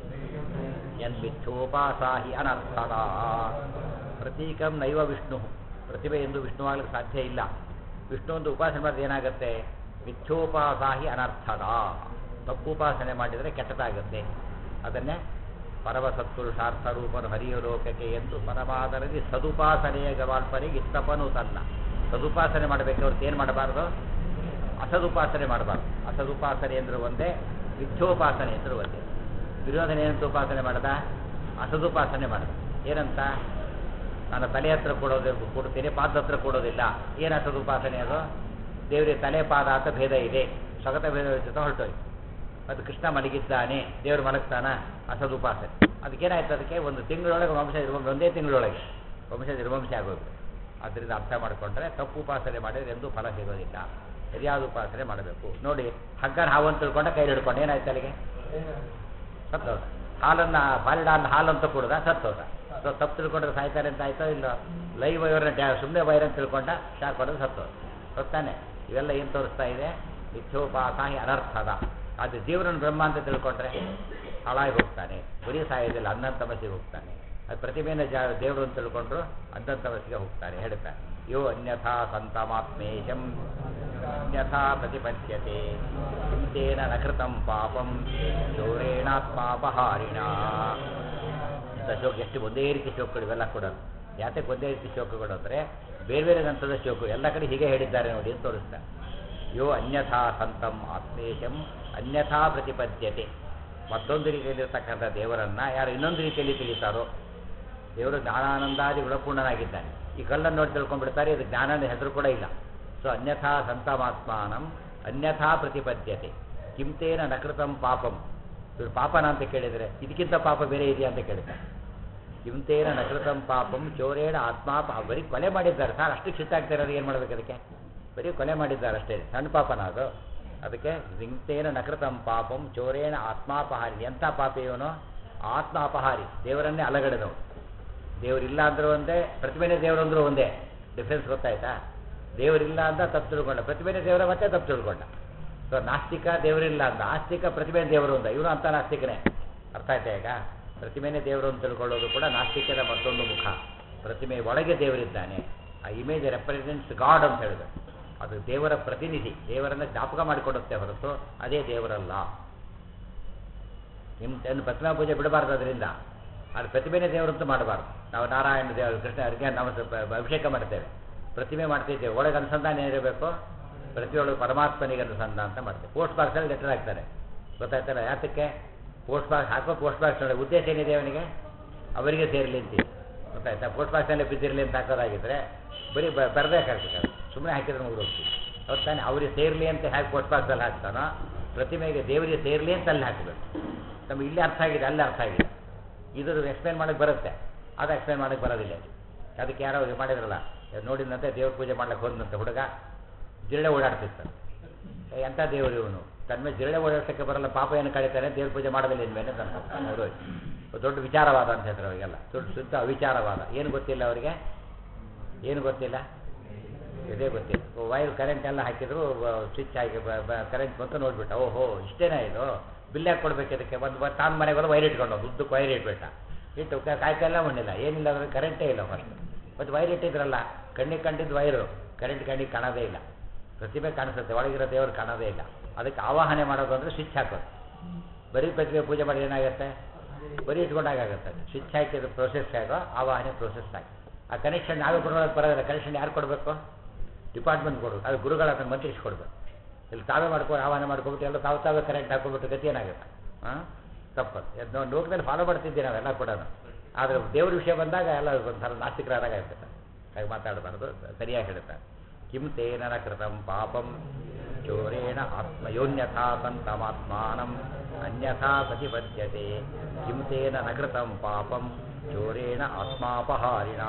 ಯನ್ಮಿಥ್ಯೋಪಾಸಾಹಿ ಅನರ್ಥದ ಪ್ರತೀಕಂ ನೈವ ವಿಷ್ಣು ಪ್ರತಿಭೆ ಎಂದು ವಿಷ್ಣುವಾಗಲಿಕ್ಕೆ ಸಾಧ್ಯ ಇಲ್ಲ ವಿಷ್ಣು ಒಂದು ಉಪಾಸನೆ ಮಾಡಿದ್ರೆ ಏನಾಗುತ್ತೆ ಮಿಥ್ಯೋಪಾಸಾಹಿ ಅನರ್ಥದ ತಪ್ಪು ಉಪಾಸನೆ ಮಾಡಿದರೆ ಕೆಟ್ಟದಾಗುತ್ತೆ ಅದನ್ನೇ ಪರಮ ಸತ್ಪುರುಷಾರ್ಥ ರೂಪನು ಹರಿಯ ಲೋಕಕ್ಕೆ ಎಂದು ಪರಮಾದರದಿ ಸದುಪಾಸನೆಯ ಗವಾಲ್ಪನಿಗೆ ಇತ್ತಪನು ತನ್ನ ಸದುಪಾಸನೆ ಮಾಡಬೇಕು ಹೊರತು ಏನು ಮಾಡಬಾರ್ದು ಅಸದುಪಾಸನೆ ಮಾಡಬಾರ್ದು ಅಸದುಪಾಸನೆ ಎಂದ್ರೆ ಒಂದೇ ಮಿಥ್ಯೋಪಾಸನೆ ಎಂದ್ರೆ ಒಂದೇ ದುರ್ಯೋಧನ ಏನಂತ ಉಪಾಸನೆ ಮಾಡದ ಅಸದುಪಾಸನೆ ಮಾಡದ ಏನಂತ ನಾನು ತಲೆ ಹತ್ರ ಕೊಡೋದು ಕೊಡ್ತೀನಿ ಪಾದ ಹತ್ರ ಕೊಡೋದಿಲ್ಲ ಏನು ಅಸದುಪಾಸನೆ ಅದು ದೇವರಿಗೆ ತಲೆ ಪಾದ ಅಂತ ಭೇದ ಇದೆ ಸ್ವಗತ ಭೇದ ಜೊತೆ ಹೊರಟೋಯ್ತು ಅದು ಕೃಷ್ಣ ಮಲಗಿದ್ದಾನೆ ದೇವರು ಮಲಗ್ತಾನ ಅಸದುಪಾಸನೆ ಅದಕ್ಕೇನಾಯ್ತು ಅದಕ್ಕೆ ಒಂದು ತಿಂಗಳೊಳಗೆ ವಂಶ ನಿರ್ವಂಶ ಒಂದೇ ತಿಂಗಳೊಳಗೆ ವಂಶ ನಿರ್ವಂಶ ಆಗೋದು ಅದರಿಂದ ಅರ್ಥ ಮಾಡಿಕೊಂಡ್ರೆ ತಪ್ಪು ಉಪಾಸನೆ ಮಾಡಿದ್ರೆ ಎಂದೂ ಫಲ ಸಿಗೋದಿಲ್ಲ ಸರಿಯಾದ ಉಪಾಸನೆ ಮಾಡಬೇಕು ನೋಡಿ ಹಗ್ಗನ ಹಾವು ಅಂತ ತಿಳ್ಕೊಂಡ ಕೈಲಿ ಹಿಡ್ಕೊಂಡು ಏನಾಯ್ತು ಅಲ್ಲಿಗೆ ಸತ್ತೋದ ಹಾಲನ್ನು ಬಾಲಿಡ ಹಾಲು ಅಂತ ಕೊಡುದ ಸತ್ತೋದ ಸೊ ತಪ್ಪು ತಿಳ್ಕೊಂಡ್ರೆ ಸಾಯ್ತಾರೆ ಅಂತ ಆಯ್ತೋ ಇಲ್ಲ ಲೈವ್ ಇವರನ್ನ ಡ್ಯಾ ಸುಮ್ಮನೆ ಬೈರ್ ಅಂತ ತಿಳ್ಕೊಂಡ ಶಾಕ್ ಹೊಡೆದು ಸತ್ತೋದ ಸತ್ತಾನೆ ಇವೆಲ್ಲ ಏನು ತೋರಿಸ್ತಾ ಇದೆ ಮಿಥ್ಯೋಪಾಸಾಹಿ ಅನರ್ಥದ ಅದು ಜೀವನನ್ನು ಬ್ರಹ್ಮ ಅಂತ ತಿಳ್ಕೊಂಡ್ರೆ ಹಾಳಾಗಿ ಹೋಗ್ತಾನೆ ಬರೀ ಸಾಯೋದಿಲ್ಲ ಅಂಧನ್ ತಮಸ್ಸಿಗೆ ಹೋಗ್ತಾನೆ ಅದು ಪ್ರತಿಮೆಯನ್ನು ಜಾ ದೇವರು ಅಂತ ತಿಳ್ಕೊಂಡ್ರು ಅಂಧನ್ ತಮಸ್ಸಿಗೆ ಹೋಗ್ತಾನೆ ಹೇಳ್ತಾನೆ ಯೋ ಅನ್ಯಥಾ ಸಂತಮಾತ್ಮೇಶಂ ಅನ್ಯಥಾ ಪ್ರತಿಪದ್ಯತೆ ಚಿಂತೇನ ನ ಕೃತಂ ಪಾಪಂ ಚೌರೇಣಾತ್ಮಾಪಹಾರಿಣ ಇಂಥ ಶೋಕ ಎಷ್ಟು ಒಂದೇ ರೀತಿ ಶೋಕಗಳು ಇವೆಲ್ಲ ಕೊಡೋದು ಯಾತಕ್ಕೆ ಒಂದೇ ರೀತಿ ಶೋಕಗಳು ಅಂದರೆ ಬೇರೆ ಬೇರೆ ಹಂತದ ಶೋಕ ಎಲ್ಲ ಕಡೆ ಹೀಗೆ ಹೇಳಿದ್ದಾರೆ ನೋಡಿ ಅಂತ ತೋರಿಸ್ತಾರೆ ಯೋ ಅನ್ಯಥಾ ಸಂತಂ ಆತ್ಮೇಶಂ ಅನ್ಯಥಾ ಪ್ರತಿಪದ್ಯತೆ ಮತ್ತೊಂದು ರೀತಿಯಲ್ಲಿರ್ತಕ್ಕಂಥ ದೇವರನ್ನ ಯಾರು ಇನ್ನೊಂದು ರೀತಿಯಲ್ಲಿ ತಿಳಿತಾರೋ ದೇವರು ಜ್ಞಾನಾನಂದಾದಿ ಗುಣಪೂರ್ಣನಾಗಿದ್ದಾನೆ ಈ ಕಲ್ಲನ್ನು ನೋಡಿ ತಿಳ್ಕೊಂಡ್ಬಿಡ್ತಾರೆ ಇದು ಜ್ಞಾನದ ಹೆಸರು ಕೂಡ ಇಲ್ಲ ಸೊ ಅನ್ಯಥಾ ಸಂತಮಾತ್ಮಾನಂ ಅನ್ಯಥಾ ಪ್ರತಿಪದ್ಯತೆ ಕಿಂತೇನ ನಕೃತಂ ಪಾಪಂ ಇವ್ರು ಪಾಪನ ಅಂತ ಕೇಳಿದರೆ ಇದಕ್ಕಿಂತ ಪಾಪ ಬೇರೆ ಇದೆಯಾ ಅಂತ ಕೇಳ್ತಾರೆ ಕಿಂತೇನ ನಕೃತಂ ಪಾಪಂ ಚೋರೇಣ ಆತ್ಮ ಪಾ- ಬರೀ ಕೊಲೆ ಮಾಡಿದ್ದಾರೆ ಸರ್ ಅಷ್ಟು ಶಿಷ್ಟ ಆಗ್ತಿರೋದು ಏನು ಮಾಡ್ಬೇಕು ಅದಕ್ಕೆ ಬರೀ ಕೊಲೆ ಮಾಡಿದ್ದಾರೆ ಅಷ್ಟೇ ಸಣ್ಣ ಪಾಪನ ಅದು ಅದಕ್ಕೆ ಕಿಂತೇನ ನಕೃತಂ ಪಾಪಂ ಚೋರೇಣ ಆತ್ಮಾಪಹಾರಿ ಎಂಥ ಪಾಪ ಇವನು ಆತ್ಮ ಅಪಹಾರಿ ದೇವರನ್ನೇ ಅಲಗಡೆದವು ದೇವರಿಲ್ಲ ಅಂದ್ರೂ ಒಂದೇ ಪ್ರತಿಮೆನೇ ದೇವರು ಅಂದ್ರೂ ಒಂದೇ ಡಿಫ್ರೆನ್ಸ್ ಗೊತ್ತಾಯ್ತಾ ದೇವರಿಲ್ಲ ಅಂತ ತಪ್ಪು ತಿಳ್ಕೊಂಡ ಪ್ರತಿಮೆನೇ ದೇವರ ಮತ್ತೆ ತಪ್ಪು ತಿಳ್ಕೊಂಡ ಸೊ ನಾಸ್ತಿಕ ದೇವರಿಲ್ಲ ಅಂತ ಆಸ್ತಿಕ ಪ್ರತಿಮೆ ದೇವರು ಅಂತ ಇವನು ಅಂತ ನಾಸ್ತಿಕನೇ ಅರ್ಥ ಆಯ್ತಾ ಈಗ ಪ್ರತಿಮೆನೇ ದೇವರು ಅಂತ ತಿಳ್ಕೊಳ್ಳೋದು ಕೂಡ ನಾಸ್ತಿಕದ ಮತ್ತೊಂದು ಮುಖ ಪ್ರತಿಮೆ ಒಳಗೆ ದೇವರಿದ್ದಾನೆ ಆ ಇಮೇಜ್ ರೆಪ್ರೆಸೆಂಟ್ಸ್ ಗಾಡ್ ಅಂತ ಹೇಳಿದ್ರು ಅದು ದೇವರ ಪ್ರತಿನಿಧಿ ದೇವರನ್ನ ಜ್ಞಾಪಕ ಮಾಡಿಕೊಡುತ್ತೆ ಹೊರತು ಅದೇ ದೇವರಲ್ಲ ನಿಮ್ಮ ಏನು ಪ್ರತಿಮಾ ಪೂಜೆ ಬಿಡಬಾರ್ದು ಅದರಿಂದ ಅದು ಪ್ರತಿಮೆನೇ ದೇವರಂತೂ ಮಾಡಬಾರ್ದು ನಾವು ನಾರಾಯಣ ದೇವರು ಕೃಷ್ಣ ಅವರಿಗೆ ನಾವು ಸ್ವಲ್ಪ ಅಭಿಷೇಕ ಮಾಡ್ತೇವೆ ಪ್ರತಿಮೆ ಮಾಡ್ತಿದ್ದೇವೆ ಒಳಗೆ ಅನುಸಂಧಾನ ಏನಿರಬೇಕು ಪ್ರತಿಯೊಳಗೆ ಪರಮಾತ್ಮನಿಗೆ ಅನುಸಂಧಾನ ಅಂತ ಮಾಡ್ತೇವೆ ಪೋಸ್ಟ್ ಬಾಕ್ಸಲ್ಲಿ ಲೆಟರ್ ಹಾಕ್ತಾರೆ ಗೊತ್ತಾಯ್ತಲ್ಲ ಯಾತಕ್ಕೆ ಪೋಸ್ಟ್ ಬಾಕ್ಸ್ ಹಾಕೋ ಪೋಸ್ಟ್ ಬಾಕ್ಸ್ ನೋಡಿ ಉದ್ದೇಶ ಏನಿದೆ ಅವನಿಗೆ ಅವರಿಗೆ ಸೇರಲಿ ಅಂತೀವಿ ಗೊತ್ತಾಯ್ತಾ ಪೋಸ್ಟ್ ಬಾಕ್ಸಲ್ಲೇ ಬಿದ್ದಿರಲಿ ಅಂತ ಹಾಕೋದಾಗಿದ್ರೆ ಬರೀ ಬ ಬರಬೇಕಾಗ್ತದೆ ಸುಮ್ಮನೆ ಹಾಕಿದ್ರೆ ಮುಗಿದು ಹೋಗ್ತೀವಿ ಹೌದು ತಾನೆ ಅವ್ರಿಗೆ ಸೇರಲಿ ಅಂತ ಹೇಗೆ ಪೋಸ್ಟ್ ಬಾಕ್ಸಲ್ಲಿ ಹಾಕ್ತಾನೋ ಪ್ರತಿಮೆಗೆ ದೇವರಿಗೆ ಸೇರಲಿ ಅಂತ ಅಲ್ಲಿ ಹಾಕಬೇಕು ನಮಗೆ ಇಲ್ಲಿ ಅರ್ಥ ಆಗಿದೆ ಅಲ್ಲಿ ಅರ್ಥ ಆಗಿದೆ ಇದು ಎಕ್ಸ್ಪ್ಲೈನ್ ಮಾಡಕ್ಕೆ ಬರುತ್ತೆ ಅದು ಎಕ್ಸ್ಪ್ಲೈನ್ ಮಾಡಕ್ಕೆ ಬರೋದಿಲ್ಲ ಇಲ್ಲಿ. ಅದಕ್ಕೆ ಯಾರೋ ಇದು ಮಾಡಿದ್ರಲ್ಲ ಇದ್ ನೋಡಿದಂತೆ ದೇವ್ರ ಪೂಜೆ ಮಾಡ್ಲಿಕ್ಕೆ ಹೋದಂತೆ ಹುಡುಗ ಜಿರಳೆ ಓಡಾಡ್ತಿರ್ತಾನೆ ಏ, ಎಂಥ ದೇವರು ಇವನು ತನ್ಮೇಲೆ ಜಿರಳೆ ಓಡಾಡ್ಸಕ್ಕೆ ಬರಲ್ಲ ಪಾಪ ಏನು ಕಳೀತಾನೆ ದೇವ್ರ ಪೂಜೆ ಮಾಡೋದಿಲ್ಲ ಇನ್ಮೇಲೆ ಅಂತ ಅನ್ಕೊಂತಾನೆ ಅವರು ದೊಡ್ಡ ವಿಚಾರವಾದ ಅಂತ ಹೇಳ್ತಾರೆ ಅವರಿಗೆಲ್ಲ ದೊಡ್ಡ ಶುದ್ಧ ಅವಿಚಾರವಾದ ಏನು ಗೊತ್ತಿಲ್ಲ ಅವರಿಗೆ ಏನು ಗೊತ್ತಿಲ್ಲ ಇದೇ ಗೊತ್ತಿಲ್ಲ ವೈರ್ ಕರೆಂಟ್ ಎಲ್ಲ ಹಾಕಿದ್ರು ಸ್ವಿಚ್ ಹಾಕಿ ಕರೆಂಟ್ ಬಂತು ನೋಡ್ಬಿಟ್ಟ ಓಹೋ ಇಷ್ಟೇನಾ ಇದು ಬಿಲ್ ಯಾಕೆ ಕೊಡ್ಬೇಕು ಇದಕ್ಕೆ ಒಂದು ತಾನು ಮನೆಗೆ ಬಂದು ವೈರ್ ಇಟ್ಕೊಂಡು ಹೋದ, ಉದ್ದಕ್ಕೆ ವೈರ್ ಇಟ್ಬಿಟ್ಟ ಇಟ್ಟು ಕ- ಕಾಯ್ತೆಲ್ಲ ಮಣ್ಣಿಲ್ಲ ಏನಿಲ್ಲ ಅಂದ್ರೆ ಕರೆಂಟೇ ಇಲ್ಲ ಫಸ್ಟ್ ಮತ್ತು ವೈರ್ ಇಟ್ಟಿದ್ರಲ್ಲ ಕಣ್ಣಿಗೆ ಕಂಡಿದ್ದು ವೈರು ಕರೆಂಟ್ ಕಣ್ಣಿಗೆ ಕಾಣೋದೇ ಇಲ್ಲ ಪ್ರತಿಮೆ ಕಾಣಿಸುತ್ತೆ ಒಳಗಿರೋ ದೇವರು ಕಾಣೋದೇ ಇಲ್ಲ ಅದಕ್ಕೆ ಆವಾಹನೆ ಮಾಡೋದು ಅಂದರೆ ಸ್ವಿಚ್ ಹಾಕೋದು ಬರೀ ಪ್ರತಿಮೆ ಪೂಜೆ ಮಾಡಿ ಏನಾಗುತ್ತೆ ಬರೀ ಇಟ್ಕೊಂಡಾಗುತ್ತೆ ಸ್ವಿಚ್ ಹಾಕಿದ ಪ್ರೋಸೆಸ್ ಆಗೋ ಆವಾಹನೆ ಪ್ರೋಸೆಸ್ ಆಗಿ ಆ ಕನೆಕ್ಷನ್ ನಾವೇ ಕೊಡೋದಕ್ಕೆ ಬರೋದಿಲ್ಲ ಕನೆಕ್ಷನ್ ಯಾರು ಕೊಡಬೇಕು ಡಿಪಾರ್ಟ್ಮೆಂಟ್ ಕೊಡಬೇಕು ಅದು ಗುರುಗಳ ಹತ್ರ ಮಂತ್ರಿಸಿ ಕೊಡಬೇಕು ಇಲ್ಲಿ ತಾವೇ ಮಾಡ್ಕೊಂಡು ಆಹ್ವಾನ ಮಾಡ್ಕೊಬಿಟ್ಟು ಎಲ್ಲ ತಾವು ತಾವೇ ಕರೆಂಟ್ ಹಾಕೊಂಡ್ಬಿಟ್ಟು ಗತಿ ಏನಾಗುತ್ತೆ ಹಾಂ ತಪ್ಪದು ಇದು ನಾವು ಲೋಕದಲ್ಲಿ ಫಾಲೋ ಮಾಡ್ತಿದ್ದೀವಿ ನಾವೆಲ್ಲ ಕೂಡ ಆದರೆ ದೇವ್ರ ವಿಷಯ ಬಂದಾಗ ಎಲ್ಲ ಒಂಥರ ನಾಸ್ತಿಕರಾದಾಗ ಆಗ್ತದೆ ಹಾಗೆ ಮಾತಾಡಬಾರ್ದು ಸರಿಯಾಗಿ ಹೇಳ್ತಾರೆ ಕಿಂ ತೇನ ಕೃತಂ ಪಾಪಂ ಚೋರೇಣ ಆತ್ಮಯೋನ್ಯಥಾ ಸಂತಮಾತ್ಮಾನಂ ಅನ್ಯಥಾ ಪ್ರತಿಪದ್ಯತೆ ಕಿಂ ತೇನ ನ ಕೃತಂ ಪಾಪಂ ಚೋರೇಣ ಆತ್ಮಾಪಹಾರಿಣ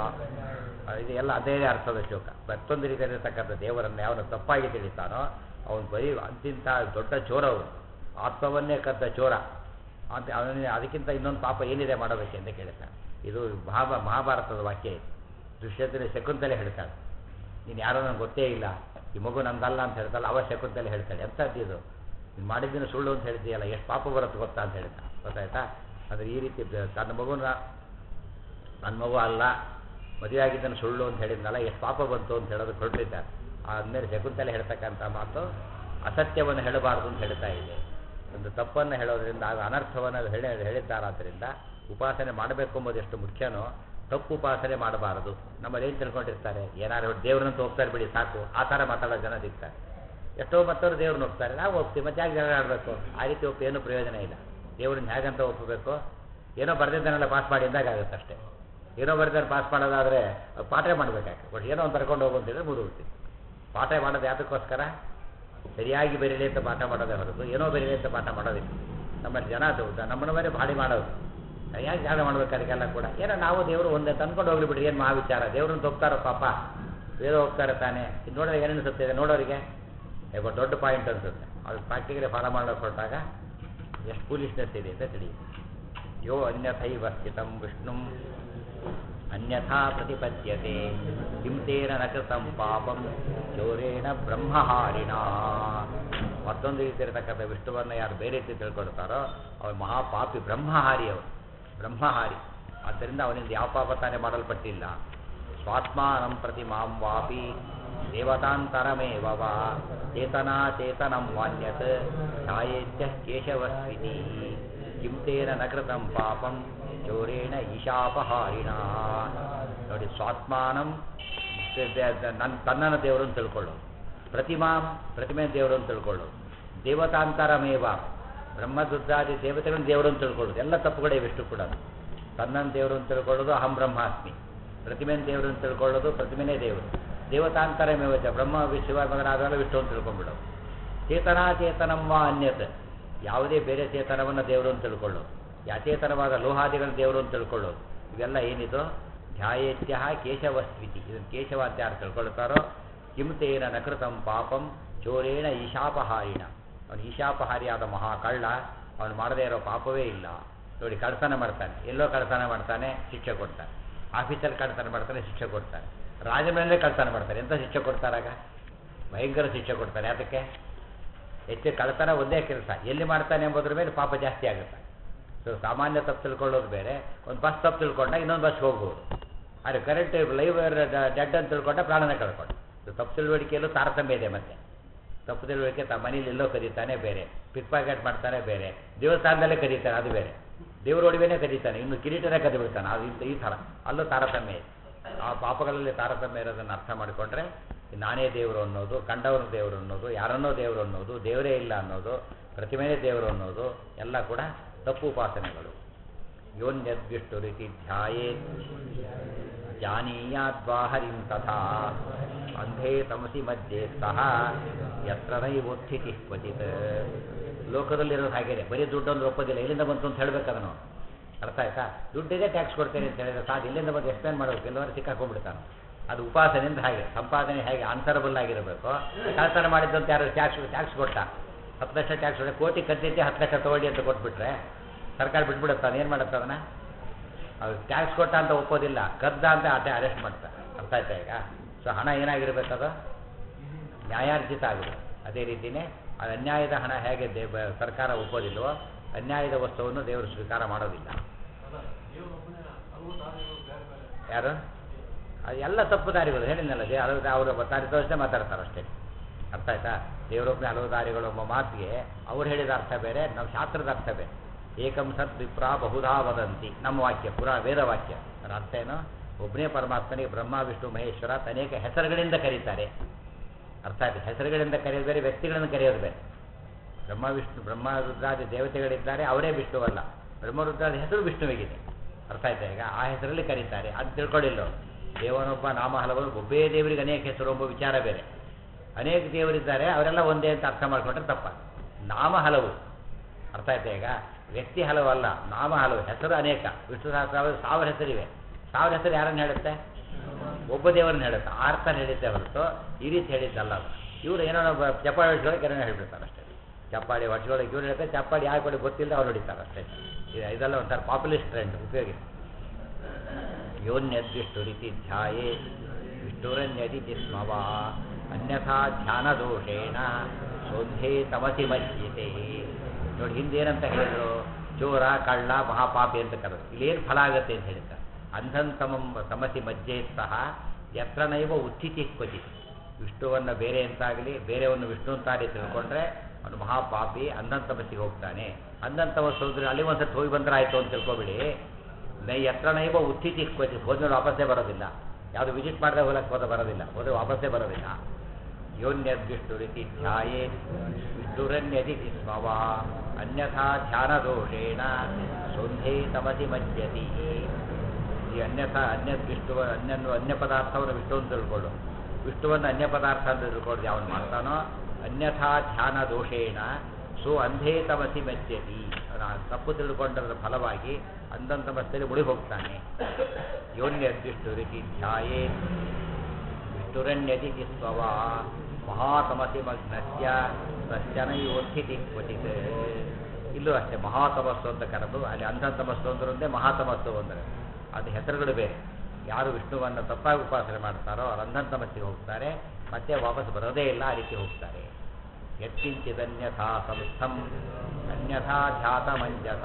ಇದು ಎಲ್ಲ ಅದೇ ಅರ್ಥದ ಶ್ಲೋಕ ಮತ್ತೊಂದು ರೀತಿಯಲ್ಲಿರ್ತಕ್ಕಂಥ ದೇವರನ್ನು ಯಾವನು ತಪ್ಪಾಗಿ ತಿಳಿತಾನೋ ಅವನು ಬರೀ ಅಂತಿಂತ ದೊಡ್ಡ ಚೋರ ಅವನು ಆತ್ಮವನ್ನೇ ಕದ್ದ ಚೋರ ಅಂತ ಅವನಿಗೆ ಅದಕ್ಕಿಂತ ಇನ್ನೊಂದು ಪಾಪ ಏನಿದೆ ಮಾಡೋದಕ್ಕೆ ಅಂತ ಕೇಳ್ತಾನೆ ಇದು ಮಹಾಭ ಮಹಾಭಾರತದ ವಾಕ್ಯ ಇದು ದೃಶ್ಯದಲ್ಲಿ ಶಕುಂತಲೆ ಹೇಳ್ತಾಳೆ ನೀನು ಯಾರೋ ನನಗೆ ಗೊತ್ತೇ ಇಲ್ಲ ಈ ಮಗು ನಂದಲ್ಲ ಅಂತ ಹೇಳ್ತಾಳೆ ಅವ ಶಕುಂತಲೆ ಹೇಳ್ತಾಳೆ ಎಂಥದ್ದು ಇದು ನೀನು ಮಾಡಿದ್ದೀನಿ ಸುಳ್ಳು ಅಂತ ಹೇಳ್ತೀಯಲ್ಲ ಎಷ್ಟು ಪಾಪ ಬರುತ್ತೆ ಗೊತ್ತಾ ಅಂತ ಹೇಳ್ತಾ ಗೊತ್ತಾಯ್ತಾ ಅಂದರೆ ಈ ರೀತಿ ಬ- ತನ್ನ ಮಗುನ ನನ್ನ ಮಗು ಅಲ್ಲ ಮದುವೆ ಆಗಿದ್ದನ್ನು ಸುಳ್ಳು ಅಂತ ಹೇಳಿದ್ನಲ್ಲ ಎಷ್ಟು ಪಾಪ ಬಂತು ಅಂತ ಹೇಳೋದು ಹೊರಟಿದ್ದಾರೆ ಆದಮೇಲೆ ಶಕುಂತಲೆ ಹೇಳ್ತಕ್ಕಂಥ ಮಾತು ಅಸತ್ಯವನ್ನು ಹೇಳಬಾರ್ದು ಅಂತ ಹೇಳ್ತಾ ಇದೆ ಒಂದು ತಪ್ಪನ್ನು ಹೇಳೋದ್ರಿಂದ ಆಗ ಅನರ್ಥವನ್ನು ಹೇಳಿ ಹೇಳಿದ್ದಾರಾದ್ದರಿಂದ ಉಪಾಸನೆ ಮಾಡಬೇಕು ಎಂಬುದು ಎಷ್ಟು ಮುಖ್ಯನೋ ತಪ್ಪು ಉಪಾಸನೆ ಮಾಡಬಾರದು ನಮ್ಮಲ್ಲಿ ಏನು ತಿಳ್ಕೊಂಡಿರ್ತಾರೆ ಏನಾದ್ರು ದೇವ್ರನ್ನಂತ ಹೋಗ್ತಾರೆ ಬಿಡಿ ಸಾಕು ಆ ಥರ ಮಾತಾಡೋ ಜನ ಸಿಗ್ತಾರೆ ಎಷ್ಟೋ ಮತ್ತವರು ದೇವ್ರನ್ನ ಹೋಗ್ತಾರೆ ನಾವು ಹೋಗ್ತೀವಿ ಮತ್ತೆ ಯಾಕೆ ಜಗಳ ಆಡಬೇಕು ಆ ರೀತಿ ಒಪ್ಪಿ ಏನೂ ಪ್ರಯೋಜನ ಇಲ್ಲ ದೇವ್ರನ್ನ ಹೇಗಂತ ಒಪ್ಪಬೇಕು ಏನೋ ಬರ್ದಿದ್ದಾನೆಲ್ಲ ಪಾಸ್ ಮಾಡಿ ಅಂದಾಗ ಆಗುತ್ತೆ ಅಷ್ಟೇ ಏನೋ ಬರ್ದಿದ್ದಾನೆ ಪಾಸ್ ಮಾಡೋದಾದರೆ ಪಾಠ ಮಾಡಬೇಕಾಗಿ ಬಟ್ ಏನೋ ಒಂದು ಕರ್ಕೊಂಡು ಹೋಗು ಅಂತೇಳಿದ್ರೆ ಮುರು ಹೋಗ್ತೀವಿ ಪಾಠ ಮಾಡೋದು ಯಾತಕ್ಕೋಸ್ಕರ ಸರಿಯಾಗಿ ಬೆರೀಲಿ ಅಂತ ಪಾಠ ಮಾಡೋದೇ ಹೊರತು ಏನೋ ಬೆರೀಲಿ ಅಂತ ಪಾಠ ಮಾಡೋದಿಲ್ಲ ನಮ್ಮಲ್ಲಿ ಜನ ಅದು ನಮ್ಮನ್ನ ಮೇಲೆ ಭಾಡಿ ಮಾಡೋದು ಯಾಕೆ ಜಾಗ ಮಾಡ್ಬೇಕು ಅದಕ್ಕೆಲ್ಲ ಕೂಡ ಏನೋ ನಾವು ದೇವರು ಒಂದೇ ತಂದ್ಕೊಂಡು ಹೋಗ್ಲಿ ಬಿಡ್ರಿ ಏನು ಮಹಾವಿಚಾರ ದೇವ್ರನ್ನ ಹೋಗ್ತಾರೋ ಪಾಪ ಬೇರೆ ಹೋಗ್ತಾರೆ ತಾನೇ ಇದು ನೋಡಿದ್ರೆ ಏನು ಅನಿಸುತ್ತೆ ಇದು ನೋಡೋರಿಗೆ ಇವಾಗ ದೊಡ್ಡ ಪಾಯಿಂಟ್ ಅನಿಸುತ್ತೆ ಅದು ಪ್ರಾಕ್ಟಿಕಲಿ ಫಾಲೋ ಮಾಡೋಕೆ ಹೊರಟಾಗ ಎಷ್ಟು ಫೂಲಿಶ್ನೆಸ್ ಇದೆ ಅಂತ ತಿಳಿಯುತ್ತೆ ಯೋ ಅನ್ಯಥೈವ ಸ್ಥಿತಂ ವಿಷ್ಣು ಅನ್ಯಥಾ ಪ್ರತಿಪದ್ಯತೆ ಕಿಂತೇನ ನ ಕೃತಂ ಪಾಪಂ ಚೋರೇಣ ಬ್ರಹ್ಮಹಾರಿಣ ಮತ್ತೊಂದು ರೀತಿ ಇರತಕ್ಕಂಥ ವಿಷ್ಣುವನ್ನು ಯಾರು ಬೇರೆ ರೀತಿ ತಿಳ್ಕೊಳ್ತಾರೋ ಅವನು ಮಹಾಪಾಪಿ ಬ್ರಹ್ಮಹಾರಿ ಅವನು ಬ್ರಹ್ಮಹಾರಿ ಆದ್ದರಿಂದ ಅವನಿಂದ ಯಾವ ಪಾಪ ತಾನೇ ಮಾಡಲ್ಪಟ್ಟಿಲ್ಲ ಸ್ವಾತ್ಮಾನಂ ಪ್ರತಿ ಮಾಂ ವಾಪಿ ದೇವತಾಂತರಮೇವ ವಾ ಚೇತನಾಚೇತನಂ ವಾನ್ಯತ್ ಛಾಯೇತ್ಯ ಕೇಶವಸ್ವಿತಿ ಕಿಂ ತೇನ ನ ಕೃತಂ ಪಾಪಂ ಚೋರೇಣ ಈಶಾಪಹಾರಿಣ ನೋಡಿ ಸ್ವಾತ್ಮಾನಂ ನನ್ನ ತನ್ನನ ದೇವರನ್ನು ತಿಳ್ಕೊಳ್ಳೋದು ಪ್ರತಿಮಾಂ ಪ್ರತಿಮೆ ದೇವರನ್ನು ತಿಳ್ಕೊಳ್ಳೋದು ದೇವತಾಂತರಮೇವ ಬ್ರಹ್ಮದುದ್ದಾದಿ ದೇವತೆಗಳನ್ನು ದೇವರು ಅಂತ ತಿಳ್ಕೊಳ್ಳೋದು ಎಲ್ಲ ತಪ್ಪುಗಳೇ ಇವಿಷ್ಟು ಕೂಡ ತನ್ನನ್ನು ದೇವರು ಅಂತ ತಿಳ್ಕೊಳ್ಳೋದು ಅಹಂ ಬ್ರಹ್ಮಾಸ್ಮಿ ಪ್ರತಿಮೆಯನ್ನು ದೇವರು ಅಂತ ತಿಳ್ಕೊಳ್ಳೋದು ಪ್ರತಿಮೆನೇ ದೇವರು ದೇವತಾಂತರ ಮೇವಚ ಬ್ರಹ್ಮ ಶಿವ ಮಗನಾದಲ್ಲ ವಿಷ್ಣು ಅಂತ ತಿಳ್ಕೊಂಡ್ಬಿಡೋದು ಚೇತನಾಚೇತನಮ್ಮ ಅನ್ಯತ್ ಯಾವುದೇ ಬೇರೆ ಚೇತನವನ್ನು ದೇವರು ಅಂತ ತಿಳ್ಕೊಳ್ಳೋದು ಯಾಚೇತನವಾದ ಲೋಹಾದಿಗಳ ದೇವರು ಅಂತ ತಿಳ್ಕೊಳ್ಳೋದು ಇವೆಲ್ಲ ಏನಿದು ಧ್ಯಾಯೇತ್ಯ ಕೇಶವಸ್ವಿತಿ ಇದನ್ನು ಕೇಶವ ಅಂತ ಯಾರು ತಿಳ್ಕೊಳ್ತಾರೋ ಕಿಂತೇನ ನಕೃತಂ ಪಾಪಂ ಚೋರೇಣ ಈಶಾಪಹಾರಿಣ ಅವನು ಈಶಾಪಹಾರಿಯಾದ ಮಹಾ ಕಳ್ಳ ಅವನು ಮಾಡದೇ ಇರೋ ಪಾಪವೇ ಇಲ್ಲ ನೋಡಿ ಕಳ್ತನ ಮಾಡ್ತಾನೆ ಎಲ್ಲೋ ಕಳ್ತನ ಮಾಡ್ತಾನೆ ಶಿಕ್ಷೆ ಕೊಡ್ತಾನೆ ಆಫೀಸಲ್ಲಿ ಕಳ್ತನ ಮಾಡ್ತಾನೆ ಶಿಕ್ಷೆ ಕೊಡ್ತಾನೆ ರಾಜಮನೆಯಲ್ಲೇ ಕಳ್ತನ ಮಾಡ್ತಾರೆ ಎಂಥ ಶಿಕ್ಷೆ ಕೊಡ್ತಾರಾಗ ಭಯಂಕರ ಶಿಕ್ಷೆ ಕೊಡ್ತಾರೆ ಅದಕ್ಕೆ ಹೆಚ್ಚು ಕಳ್ತನ ಒಂದೇ ಕೆಲಸ ಎಲ್ಲಿ ಮಾಡ್ತಾನೆ ಎಂಬುದ್ರ ಮೇಲೆ ಪಾಪ ಜಾಸ್ತಿ ಆಗುತ್ತೆ ಸೊ ಸಾಮಾನ್ಯ ತಪ್ಪು ತಿಳ್ಕೊಳ್ಳೋದು ಬೇರೆ ಒಂದು ಬಸ್ ತಪ್ಪು ತಿಳ್ಕೊಂಡಾಗ ಇನ್ನೊಂದು ಬಸ್ ಹೋಗ್ಬೋದು ಆದರೆ ಕರೆಂಟ್ ಲೈವ್ ಡೆಡ್ ಅಂತ ತಿಳ್ಕೊಂಡ ಪ್ರಾಣನ ಕಳ್ಕೊಂಡು ಸೊ ತಪ್ಪು ತಿಳುವಳಿಕೆಯಲ್ಲೂ ತಾರತಮ್ಯ ಇದೆ ಮತ್ತೆ ತಪ್ಪು ತಿಳುವಳಿಕೆ ತಮ್ಮ ಮನೇಲಿ ಎಲ್ಲೋ ಕದೀತಾನೆ ಬೇರೆ ಪಿಕ್ ಪಾಕೆಟ್ ಮಾಡ್ತಾನೆ ಬೇರೆ ದೇವಸ್ಥಾನದಲ್ಲೇ ಕದೀತಾನೆ ಅದು ಬೇರೆ ದೇವ್ರ ಒಡವೆನೇ ಕದೀತಾನೆ ಇನ್ನು ಕಿರೀಟನೇ ಕದಿಬಿಡ್ತಾನೆ ಅದು ಇಂಥ ಈ ಥರ ಅಲ್ಲೂ ತಾರತಮ್ಯ ಇದೆ ಆ ಪಾಪಗಳಲ್ಲಿ ತಾರತಮ್ಯ ಇರೋದನ್ನು ಅರ್ಥ ಮಾಡಿಕೊಂಡ್ರೆ ನಾನೇ ದೇವರು ಅನ್ನೋದು ಕಂಡವನು ದೇವರು ಅನ್ನೋದು ಯಾರನ್ನೋ ದೇವರು ಅನ್ನೋದು ದೇವರೇ ಇಲ್ಲ ಅನ್ನೋದು ಪ್ರತಿಮೆನೇ ದೇವರು ಅನ್ನೋದು ಎಲ್ಲ ಕೂಡ ತಪ್ಪು ಉಪಾಸನೆಗಳು ಯೋನ್ಯದ್ವಿಷ್ಟು ರೀತಿ ಧ್ಯಾಯೇ ಜಾನೀಯಾದ್ವಾ ಹರಿಂ ತಥಾ ಅಂಧೇ ತಮಸಿ ಮಧ್ಯೆ ಸಹ ಯತ್ರ ನೈವೋತ್ಥಿತಿ ಕ್ವಚಿತ್ ಲೋಕದಲ್ಲಿರೋದು ಹಾಗೇನೆ ಬರೀ ದುಡ್ಡೊಂದು ಒಪ್ಪೋದಿಲ್ಲ ಎಲ್ಲಿಂದ ಬಂತು ಅಂತ ಹೇಳ್ಬೇಕದ ನಾವು ಅರ್ಥ ಆಯ್ತಾ ದುಡ್ಡಿದೆ ಟ್ಯಾಕ್ಸ್ ಕೊಡ್ತೇನೆ ಅಂತ ಹೇಳಿದ್ರೆ ಸಾಕು ಇಲ್ಲಿಂದ ಬಂದು ಎಕ್ಸ್ಪ್ಲೇನ್ ಮಾಡಬೇಕು ಎಲ್ಲರೂ ಸಿಕ್ಕಾಕೊಂಡ್ಬಿಡ್ತಾನೆ ಅದು ಉಪಾಸನೆಯಿಂದ ಹಾಗೆ ಸಂಪಾದನೆ ಹೇಗೆ ಆನ್ಸರಬಲ್ ಆಗಿರಬೇಕು ಕಳ್ತನ ಮಾಡಿದ್ದಂತ ಯಾರು ಟ್ಯಾಕ್ಸ್ ಟ್ಯಾಕ್ಸ್ ಕೊಟ್ಟ ಹತ್ತು ಲಕ್ಷ ಟ್ಯಾಕ್ಸ್ ಕೊಟ್ಟರೆ ಕೋಟಿ ಕದ್ದಿದ್ದೆ ಹತ್ತು ಲಕ್ಷ ತೊಗೊಳ್ಳಿ ಅಂತ ಕೊಟ್ಬಿಟ್ರೆ ಸರ್ಕಾರ ಬಿಟ್ಬಿಡುತ್ತಾನೆ ಏನು ಮಾಡುತ್ತೆ ಅದನ್ನ ಅದು ಟ್ಯಾಕ್ಸ್ ಕೊಟ್ಟ ಅಂತ ಒಪ್ಪೋದಿಲ್ಲ ಕದ್ದ ಅಂತ ಆಟೆ ಅರೆಸ್ಟ್ ಮಾಡ್ತಾರೆ ಅರ್ಥ ಆಯ್ತಾ ಈಗ ಸೊ ಹಣ ಏನಾಗಿರ್ಬೇಕದು ನ್ಯಾಯಾರ್ಜಿತ ಆಗಿದೆ ಅದೇ ರೀತಿಯೇ ಅದು ಅನ್ಯಾಯದ ಹಣ ಹೇಗೆ ದೇ ಬ- ಸರ್ಕಾರ ಒಪ್ಪೋದಿಲ್ವೋ ಅನ್ಯಾಯದ ವಸ್ತುವನ್ನು ದೇವರು ಸ್ವೀಕಾರ ಮಾಡೋದಿಲ್ಲ ಯಾರು ಅದು ಎಲ್ಲ ತಪ್ಪು ದಾರಿಗಳು ಹೇಳಿದ್ನಲ್ಲ ದೇ ಹಲವು ಅವರು ದಾರಿ ತೋರಿಸೇ ಮಾತಾಡ್ತಾರೆ ಅಷ್ಟೇ ಅರ್ಥ ಆಯ್ತಾ ದೇವರೊಬ್ಬನೇ ಹಲವು ದಾರಿಗಳು ಎಂಬ ಮಾತಿಗೆ ಅವ್ರು ಹೇಳಿದ ಅರ್ಥ ಬೇರೆ ನಮ್ಮ ಶಾಸ್ತ್ರದ ಅರ್ಥ ಬೇರೆ ಏಕಂ ಸತ್ ವಿಪ್ರ ಬಹುಧಾ ವದಂತಿ ನಮ್ಮ ವಾಕ್ಯ ಪುರಾ ವೇದ ವಾಕ್ಯ ಅದರ ಅರ್ಥ ಏನು ಒಬ್ಬನೇ ಪರಮಾತ್ಮನಿಗೆ ಬ್ರಹ್ಮ ವಿಷ್ಣು ಮಹೇಶ್ವರ ಅನೇಕ ಹೆಸರುಗಳಿಂದ ಕರೀತಾರೆ ಅರ್ಥ ಆಯ್ತು ಹೆಸರುಗಳಿಂದ ಕರೆಯೋದು ಬೇರೆ ವ್ಯಕ್ತಿಗಳನ್ನು ಕರೆಯೋದು ಬೇರೆ ಬ್ರಹ್ಮ ವಿಷ್ಣು ಬ್ರಹ್ಮ ರುದ್ರಾದಿ ದೇವತೆಗಳಿದ್ದಾರೆ ಅವರೇ ವಿಷ್ಣುವಲ್ಲ ಬ್ರಹ್ಮ ರುದ್ರಾದಿ ಹೆಸರು ವಿಷ್ಣುವಿಗಿದೆ ಅರ್ಥ ಆಯ್ತಾ ಈಗ ಆ ಹೆಸರಲ್ಲಿ ಕರೀತಾರೆ ಅದು ತಿಳ್ಕೊಳ್ಳಿಲ್ಲ ಅವ್ರು. ದೇವನೊಬ್ಬ ನಾಮ ಹಲವರು ಒಬ್ಬೇ ದೇವರಿಗೆ ಅನೇಕ ಹೆಸರು ಒಬ್ಬ ವಿಚಾರ ಬೇರೆ ಅನೇಕ ದೇವರಿದ್ದಾರೆ ಅವರೆಲ್ಲ ಒಂದೇ ಅಂತ ಅರ್ಥ ಮಾಡ್ಕೊಂಡ್ರೆ ತಪ್ಪ ನಾಮ ಹಲವು ಅರ್ಥ ಆಯ್ತಾ ಈಗ ವ್ಯಕ್ತಿ ಹಲವು ಅಲ್ಲ ನಾಮ ಹಲವು ಹೆಸರು ಅನೇಕ ವಿಷ್ಣು ಸಹಸ್ರಾವಧಿ ಸಾವಿರ ಹೆಸರಿವೆ ಸಾವಿರ ಹೆಸರು ಯಾರನ್ನು ಹೇಳುತ್ತೆ ಒಬ್ಬ ದೇವರನ್ನ ಹೇಳುತ್ತೆ ಆ ಅರ್ಥ ಹೇಳಿದ್ದೆ ಹೊರತು ಈ ರೀತಿ ಹೇಳಿದ್ದಲ್ಲ ಅದು ಇವರು ಏನೋ ಒಬ್ಬ ಚಪ್ಪಾಳಿ ಹೊಡ್ಸ್ಕೊಳಕ್ಕೆ ಏನೋ ಹೇಳ್ಬಿಡ್ತಾರೆ ಅಷ್ಟೇ ಚಪ್ಪಾಳಿ ಹೊಡ್ಸ್ಕೊಳಕ್ಕೆ ಇವ್ರು ಹೇಳ್ತಾರೆ ಚಪ್ಪಾಳಿ ಯಾಕೆ ಕೊಡಿ ಗೊತ್ತಿಲ್ಲ ಅವ್ರು ಹೊಡಿತಾರೆ ಅಷ್ಟೇ ಇದು- ಇದೆಲ್ಲ ಒಂಥರ ಪಾಪ್ಯುಲಿಸ್ಟ್ ಟ್ರೆಂಡ್ ಉಪಯೋಗಿಸಿ ಯೋನ್ಯದ್ವಿಷ್ಟು ರೀತಿ ಧ್ಯಾಯೇ ವಿಷ್ಣುರನ್ಯದಿತಿ ಸ್ಮವ ಅನ್ಯಥಾ ಧ್ಯಾನದೋಷೇಣ ಶೋಧೆ ತಮಸಿ ಮಧ್ಯತೆ ನೋಡಿ ಹಿಂದೇನಂತ ಹೇಳಿದ್ರು ಚೋರ ಕಳ್ಳ ಮಹಾಪಾಪಿ ಅಂತ ಕರೆದು ಇಲ್ಲೇನು ಫಲ ಆಗುತ್ತೆ ಅಂತ ಹೇಳ್ತಾರೆ ಅಂಧನ್ ತಮಂ ತಮಸಿ ಮಧ್ಯೆ ಸಹ ಯತ್ರ ನೈವ ಉತ್ಥಿತಿ ಕ್ವಚಿತ್ ವಿಷ್ಣುವನ್ನು ಬೇರೆ ಅಂತಾಗಲಿ ಬೇರೆಯನ್ನು ವಿಷ್ಣು ಅಂತಾಗಲಿ ತಿಳ್ಕೊಂಡ್ರೆ ಅವನು ಮಹಾಪಾಪಿ ಅಂಧನ್ ತಮಸ್ಸಿಗೆ ಹೋಗ್ತಾನೆ ಅಂಧನ್ ತಮಸ್ಸು ಹೋದ್ರೆ ಅಲ್ಲಿ ಒಂದ್ಸತಿ ಹೋಗಿ ಬಂದ್ರೆ ಆಯ್ತು ಅಂತ ತಿಳ್ಕೊಬೇಡಿ ನೈ ಎತ್ರ ನೈವ ಉತ್ಥಿತಿ ಕ್ವಚಿತ್ ಹೋದ್ಮೇಲೆ ವಾಪಸ್ಸೇ ಬರೋದಿಲ್ಲ ಯಾವುದು ವಿಸಿಟ್ ಮಾಡಿದ್ರೆ ಹೋಗಕ್ಕೆ ಹೋದ ಬರೋದಿಲ್ಲ ಹೋದ್ರೆ ವಾಪಸ್ಸೇ ಬರೋದಿಲ್ಲ ಯೋನ್ಯದ್ವಿಷ್ಟು ರೀತಿ ಧ್ಯಾಯೇ ವಿಷ್ಣುರನ್ಯದಿತಿ ಸ್ಮವ ಅನ್ಯಥಾ ಧ್ಯಾನದೋಷೇಣ ಸೊಂಧೆ ತಮಸಿ ಮಜ್ಜತಿ ಈ ಅನ್ಯಥಾ ಅನ್ಯದ್ ವಿಷ್ಣುವ ಅನ್ಯನ್ನು ಅನ್ಯ ಪದಾರ್ಥವನ್ನು ವಿಷ್ಣು ಅಂತ ತಿಳ್ಕೊಳ್ಳು ವಿಷ್ಣುವನ್ನು ಅನ್ಯ ಪದಾರ್ಥ ಅಂತ ತಿಳ್ಕೊಳ್ಳೋದು ಯಾವನು ಮಾಡ್ತಾನೋ ಅನ್ಯಥಾ ಧ್ಯಾನ ದೋಷೇಣ ಸೊ ಅಂಧೇ ತಮಸಿ ಮಜ್ಜತಿ ಅವನ ತಪ್ಪು ತಿಳ್ಕೊಂಡರ ಫಲವಾಗಿ ಅಂಧನ್ ತಮಸ್ಸಲ್ಲಿ ಮುಳುಗಿ ಹೋಗ್ತಾನೆ ಯೋನ್ಯದ್ವಿಷ್ಟು ರೀತಿ ಧ್ಯಾಯೇ ವಿಷ್ಣುರನ್ಯದಿತಿ ಸ್ವವ ಮಹಾತಮಸಿ ಮಗ್ನಸ್ಯ ತಶ್ಚನಯೋತ್ಥಿತಿ ಕ್ವಚಿತ್ ಇಲ್ಲೂ ಅಷ್ಟೇ ಮಹಾತಮಸ್ಸು ಅಂತ ಕರೆದು ಅಲ್ಲಿ ಅಂಧ ತಮಸ್ಸು ಅಂದ್ರೆ ಒಂದೇ ಮಹಾತಮಸ್ಸು ಅಂದರೆ ಅದು ಹೆಸರುಗಳು ಬೇರೆ ಯಾರು ವಿಷ್ಣುವನ್ನು ತಪ್ಪಾಗಿ ಉಪಾಸನೆ ಮಾಡ್ತಾರೋ ಅವ್ರು ಅಂಧನ್ ತಮಸ್ಸಿಗೆ ಹೋಗ್ತಾರೆ ಮತ್ತೆ ವಾಪಸ್ ಬರೋದೇ ಇಲ್ಲ ಆ ರೀತಿ ಹೋಗ್ತಾರೆ ಯತ್ಕಿಂಚಿದನ್ಯಥಾ ಸಂಸ್ಥಂ ಅನ್ಯಥಾ ಧ್ಯಾತಮಂಜಸ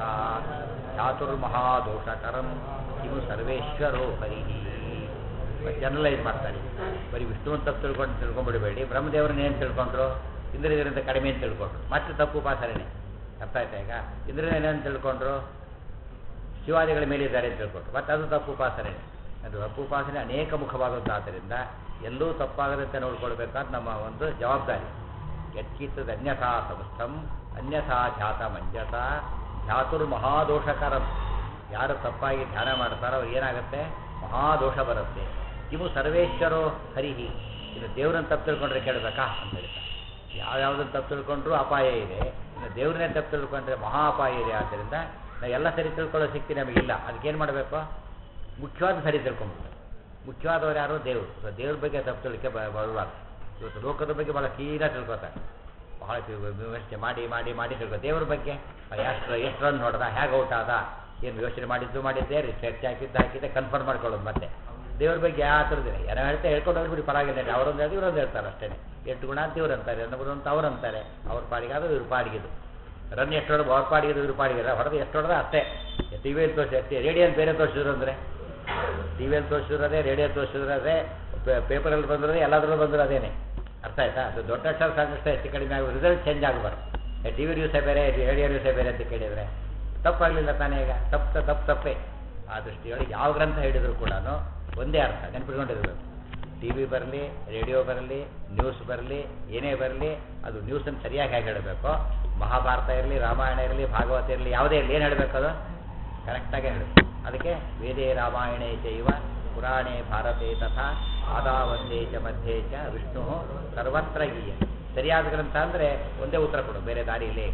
ಧ್ಯಾತುರ್ಮಹಾದೋಷಕರಂ ಕಿಮು ಸರ್ವೇಶ್ವರೋ ಹರಿಹಿ ಜನರಲೈಸ್ ಮಾಡ್ತಾರೆ ಬರೀ ವಿಷ್ಣು ಅಂತ ತಪ್ಪು ತಿಳ್ಕೊಂಡು ತಿಳ್ಕೊಂಡ್ಬಿಡಬೇಡಿ ಬ್ರಹ್ಮದೇವ್ರನ್ನ ಏನು ತಿಳ್ಕೊಂಡ್ರು ಇಂದ್ರದೇವರಿಂದ ಕಡಿಮೆ ಅಂತ ತಿಳ್ಕೊಂಡ್ರು ಮತ್ತೆ ತಪ್ಪು ಉಪಾಸನೆ ಅರ್ಥ ಆಯ್ತಾ ಈಗ ಇಂದ್ರದೇವನ ಏನು ತಿಳ್ಕೊಂಡ್ರು ಶಿವಾದಿಗಳ ಮೇಲಿದ್ದಾರೆ ಅಂತ ತಿಳ್ಕೊಂಡ್ರು ಮತ್ತೆ ಅದು ತಪ್ಪು ಉಪಾಸನೆ ಅದು ತಪ್ಪು ಉಪಾಸನೆ ಅನೇಕ ಮುಖವಾದದ್ದಾದ್ದರಿಂದ ಎಲ್ಲೂ ತಪ್ಪಾಗದಂತೆ ನೋಡ್ಕೊಳ್ಬೇಕಾದ ನಮ್ಮ ಒಂದು ಜವಾಬ್ದಾರಿ ಯಚ್ಚಿತ್ತದ ಅನ್ಯಥಾ ಸಂಸ್ಥಂ ಅನ್ಯಥಾ ಧ್ಯಾತ ಮಂಜಸ ಧ್ಯಾತುರ್ ಮಹಾದೋಷಕರಂ ಯಾರು ತಪ್ಪಾಗಿ ಧ್ಯಾನ ಮಾಡ್ತಾರೋ ಅವ್ರಿಗೆ ಏನಾಗುತ್ತೆ ಮಹಾದೋಷ ಬರುತ್ತೆ ಇವು ಸರ್ವೇಶ್ವರೋ ಹರಿಹಿ ಇನ್ನು ದೇವ್ರನ್ನ ತಪ್ಪು ತಿಳ್ಕೊಂಡ್ರೆ ಕೇಳಬೇಕಾ ಅಂತ ಹೇಳ್ತಾರೆ ಯಾವ್ಯಾವ್ದನ್ನು ತಪ್ಪು ತಿಳ್ಕೊಂಡ್ರೂ ಅಪಾಯ ಇದೆ ಇನ್ನು ದೇವ್ರನ್ನೇ ತಪ್ಪು ತಿಳ್ಕೊಂಡ್ರೆ ಮಹಾ ಅಪಾಯ ಇದೆ ಆದ್ದರಿಂದ ನಾವು ಎಲ್ಲ ಸರಿ ತಿಳ್ಕೊಳ್ಳೋ ಶಕ್ತಿ ನಮಗಿಲ್ಲ ಅದಕ್ಕೇನು ಮಾಡಬೇಕು ಮುಖ್ಯವಾದ ಸರಿ ತಿಳ್ಕೊಂಬಿಡ್ಬೇಕು ಮುಖ್ಯವಾದವ್ರು ಯಾರು ದೇವರು ಸೊ ದೇವ್ರ ಬಗ್ಗೆ ತಪ್ಪು ತಿಳ್ಕೆ ಬರಬಾರ್ದು ಇವತ್ತು ಲೋಕದ ಬಗ್ಗೆ ಭಾಳ ಕ್ಲೀನಾಗಿ ತಿಳ್ಕೊತಾರೆ ಬಹಳ ತಿ- ವ್ಯವಸ್ಥೆ ಮಾಡಿ ಮಾಡಿ ಮಾಡಿ ತಿಳ್ಕೊ ದೇವ್ರ ಬಗ್ಗೆ ಎಷ್ಟು ಎಷ್ಟು ರನ್ ನೋಡ್ದ ಹೇಗೆ ಔಟ್ ಆದ ಏನು ಯೋಚನೆ ಮಾಡಿದ್ದು ಮಾಡಿದ್ದೆ ರಿಸರ್ಚ್ ಹಾಕಿದ್ದು ಹಾಕಿದ್ದೆ ಕನ್ಫರ್ಮ್ ಮಾಡ್ಕೊಳ್ಳೋದು ಮತ್ತೆ ದೇವ್ರ ಬಗ್ಗೆ ಯಾವ ಥರದಿಲ್ಲ ಏನೋ ಹೇಳ್ತಾ ಹೇಳ್ಕೊಂಡು ಹೋಗ್ಬಿಡಿ ಪರವಾಗಿಲ್ಲ ಅವರೊಂದು ಹೇಳಿ ಇವ್ರೊಂದು ಹೇಳ್ತಾರೆ ಅಷ್ಟೇ ಎಂಟು ಗುಣ ಅಂತ ಇವ್ರು ಅಂತಾರೆ ಇನ್ನೊಬ್ರು ಅಂತ ಅವ್ರು ಅಂತಾರೆ ಅವ್ರ ಪಾಡಿಗೆ ಅದು ಇವ್ರ ಪಾಡಿಗಿದು ರನ್ ಎಷ್ಟು ಹೊಡೆದು ಅವ್ರ ಪಾಡಿಗಿದು ಇವ್ರ ಪಾಡಿಗಿಲ್ಲ ಹೊಡೆದು ಎಷ್ಟು ಹೊಡೆದ ಅಷ್ಟೇ ಟಿ ವಿಯಲ್ಲಿ ತೋರಿಸಿ ರೇಡಿಯೋಲ್ಲಿ ಬೇರೆ ತೋರಿಸಿದ್ರು ಅಂದರೆ ಟಿ ವಿಯಲ್ಲಿ ತೋರಿಸಿರೋದೇ ರೇಡಿಯೋ ತೋರಿಸಿರೋದೇ ಪೇಪರಲ್ಲಿ ಬಂದಿರೋದೇ ಎಲ್ಲದರಲ್ಲೂ ಬಂದಿರೋದೇನೆ ಅರ್ಥ ಆಯ್ತಾ ಅದು ದೊಡ್ಡ ಅಕ್ಷರ ಸಾಕಷ್ಟು ಹೆಚ್ಚು ಕಡಿಮೆ ಆಗಿ ರಿಸಲ್ಟ್ ಚೇಂಜ್ ಆಗಬಾರ್ದು ಟಿ ವಿ ನ್ಯೂಸೇ ಬೇರೆ ರೇಡಿಯೋ ನ್ಯೂಸೇ ಬೇರೆ ಅಂತ ಕೇಳಿದರೆ ತಪ್ಪಾಗಲಿಲ್ಲ ತಾನೇ ಈಗ ತಪ್ಪು ತಪ್ಪು ತಪ್ಪೇ ಆ ದೃಷ್ಟಿಯೊಳಗೆ ಯಾವ ಗ್ರಂಥ ಹೇಳಿದ್ರು ಕೂಡ ಒಂದೇ ಅರ್ಥ ನೆನಪಿಟ್ಕೊಂಡಿರ್ಬೇಕು ಟಿ ವಿ ಬರಲಿ ರೇಡಿಯೋ ಬರಲಿ ನ್ಯೂಸ್ ಬರಲಿ ಏನೇ ಬರಲಿ ಅದು ನ್ಯೂಸನ್ನು ಸರಿಯಾಗಿ ಹೇಗೆ ಹೇಳಬೇಕು ಮಹಾಭಾರತ ಇರಲಿ ರಾಮಾಯಣ ಇರಲಿ ಭಾಗವತ ಇರಲಿ ಯಾವುದೇ ಇರಲಿ ಏನು ಹೇಳಬೇಕು ಅದು ಕರೆಕ್ಟಾಗಿ ಹೇಳಬೇಕು ಅದಕ್ಕೆ ವೇದೇ ರಾಮಾಯಣೇ ಚೈವ ಪುರಾಣೇ ಭಾರತೆ ತಥಾ ಆದಾವಂದೇ ಚ ಮಧ್ಯೆ ಚ ವಿಷ್ಣು ಸರ್ವತ್ರ ಗೀಯ ಸರಿಯಾದ ಗ್ರಂಥ ಅಂದರೆ ಒಂದೇ ಉತ್ತರ ಕೊಡು ಬೇರೆ ದಾರಿಯಲ್ಲಿ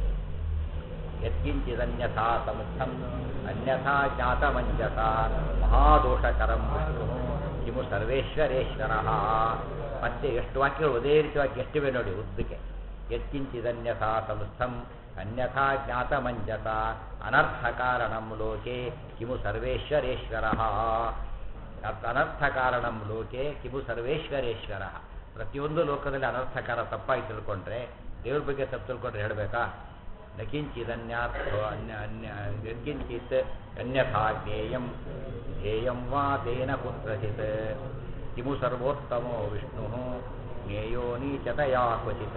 ಯತ್ಕಿಂಚಿದನ್ಯಥಾ ಸಮುಖಂ ಅನ್ಯಥಾ ಜ್ಞಾತಮಂಜಸ ಮಹಾದೋಷಕರಂ ವಿಷ್ಣು ಕಿಮು ಸರ್ವೇಶ್ವರೇಶ್ವರ ಮತ್ತೆ ಎಷ್ಟು ವಾಕ್ಯಗಳು ಒಂದೇ ರೀತಿ ವಾಕ್ಯ ಎಷ್ಟಿವೆ ನೋಡಿ ಉದ್ದಕ್ಕೆ ಯತ್ಕಿಂಚಿದನ್ಯಥಾ ಸಮಸ್ಥಂ ಅನ್ಯಥಾ ಜ್ಞಾತಮಂಜಸ ಅನರ್ಥ ಕಾರಣಂ ಲೋಕೆ ಕಿಮು ಸರ್ವೇಶ್ವರೇಶ್ವರ ಅನರ್ಥ ಕಾರಣಂ ಲೋಕೆ ಕಿಮು ಸರ್ವೇಶ್ವರೇಶ್ವರ ಪ್ರತಿಯೊಂದು ಲೋಕದಲ್ಲಿ ಅನರ್ಥಕಾರ ತಪ್ಪಾಗಿ ತಿಳ್ಕೊಂಡ್ರೆ ದೇವ್ರ ಬಗ್ಗೆ ತಪ್ಪು ತಿಳ್ಕೊಂಡ್ರೆ ಹೇಳಬೇಕಾ ನಕಿಂಚಿದನ್ಯಾರ್ಥೋ ಅನ್ಯ ಅನ್ಯ ಯತ್ಕಿಂಚಿತ್ ಅನ್ಯಥಾ ಜ್ಞೇಯಂ ಧ್ಯೇಯಂ ವಾ ತೇನ ಕುತ್ರಚಿತ್ ಕಿಮು ಸರ್ವೋತ್ತಮೋ ವಿಷ್ಣು ಜ್ಞೇಯೋ ನೀಚತಯಾ ಕ್ವಚಿತ್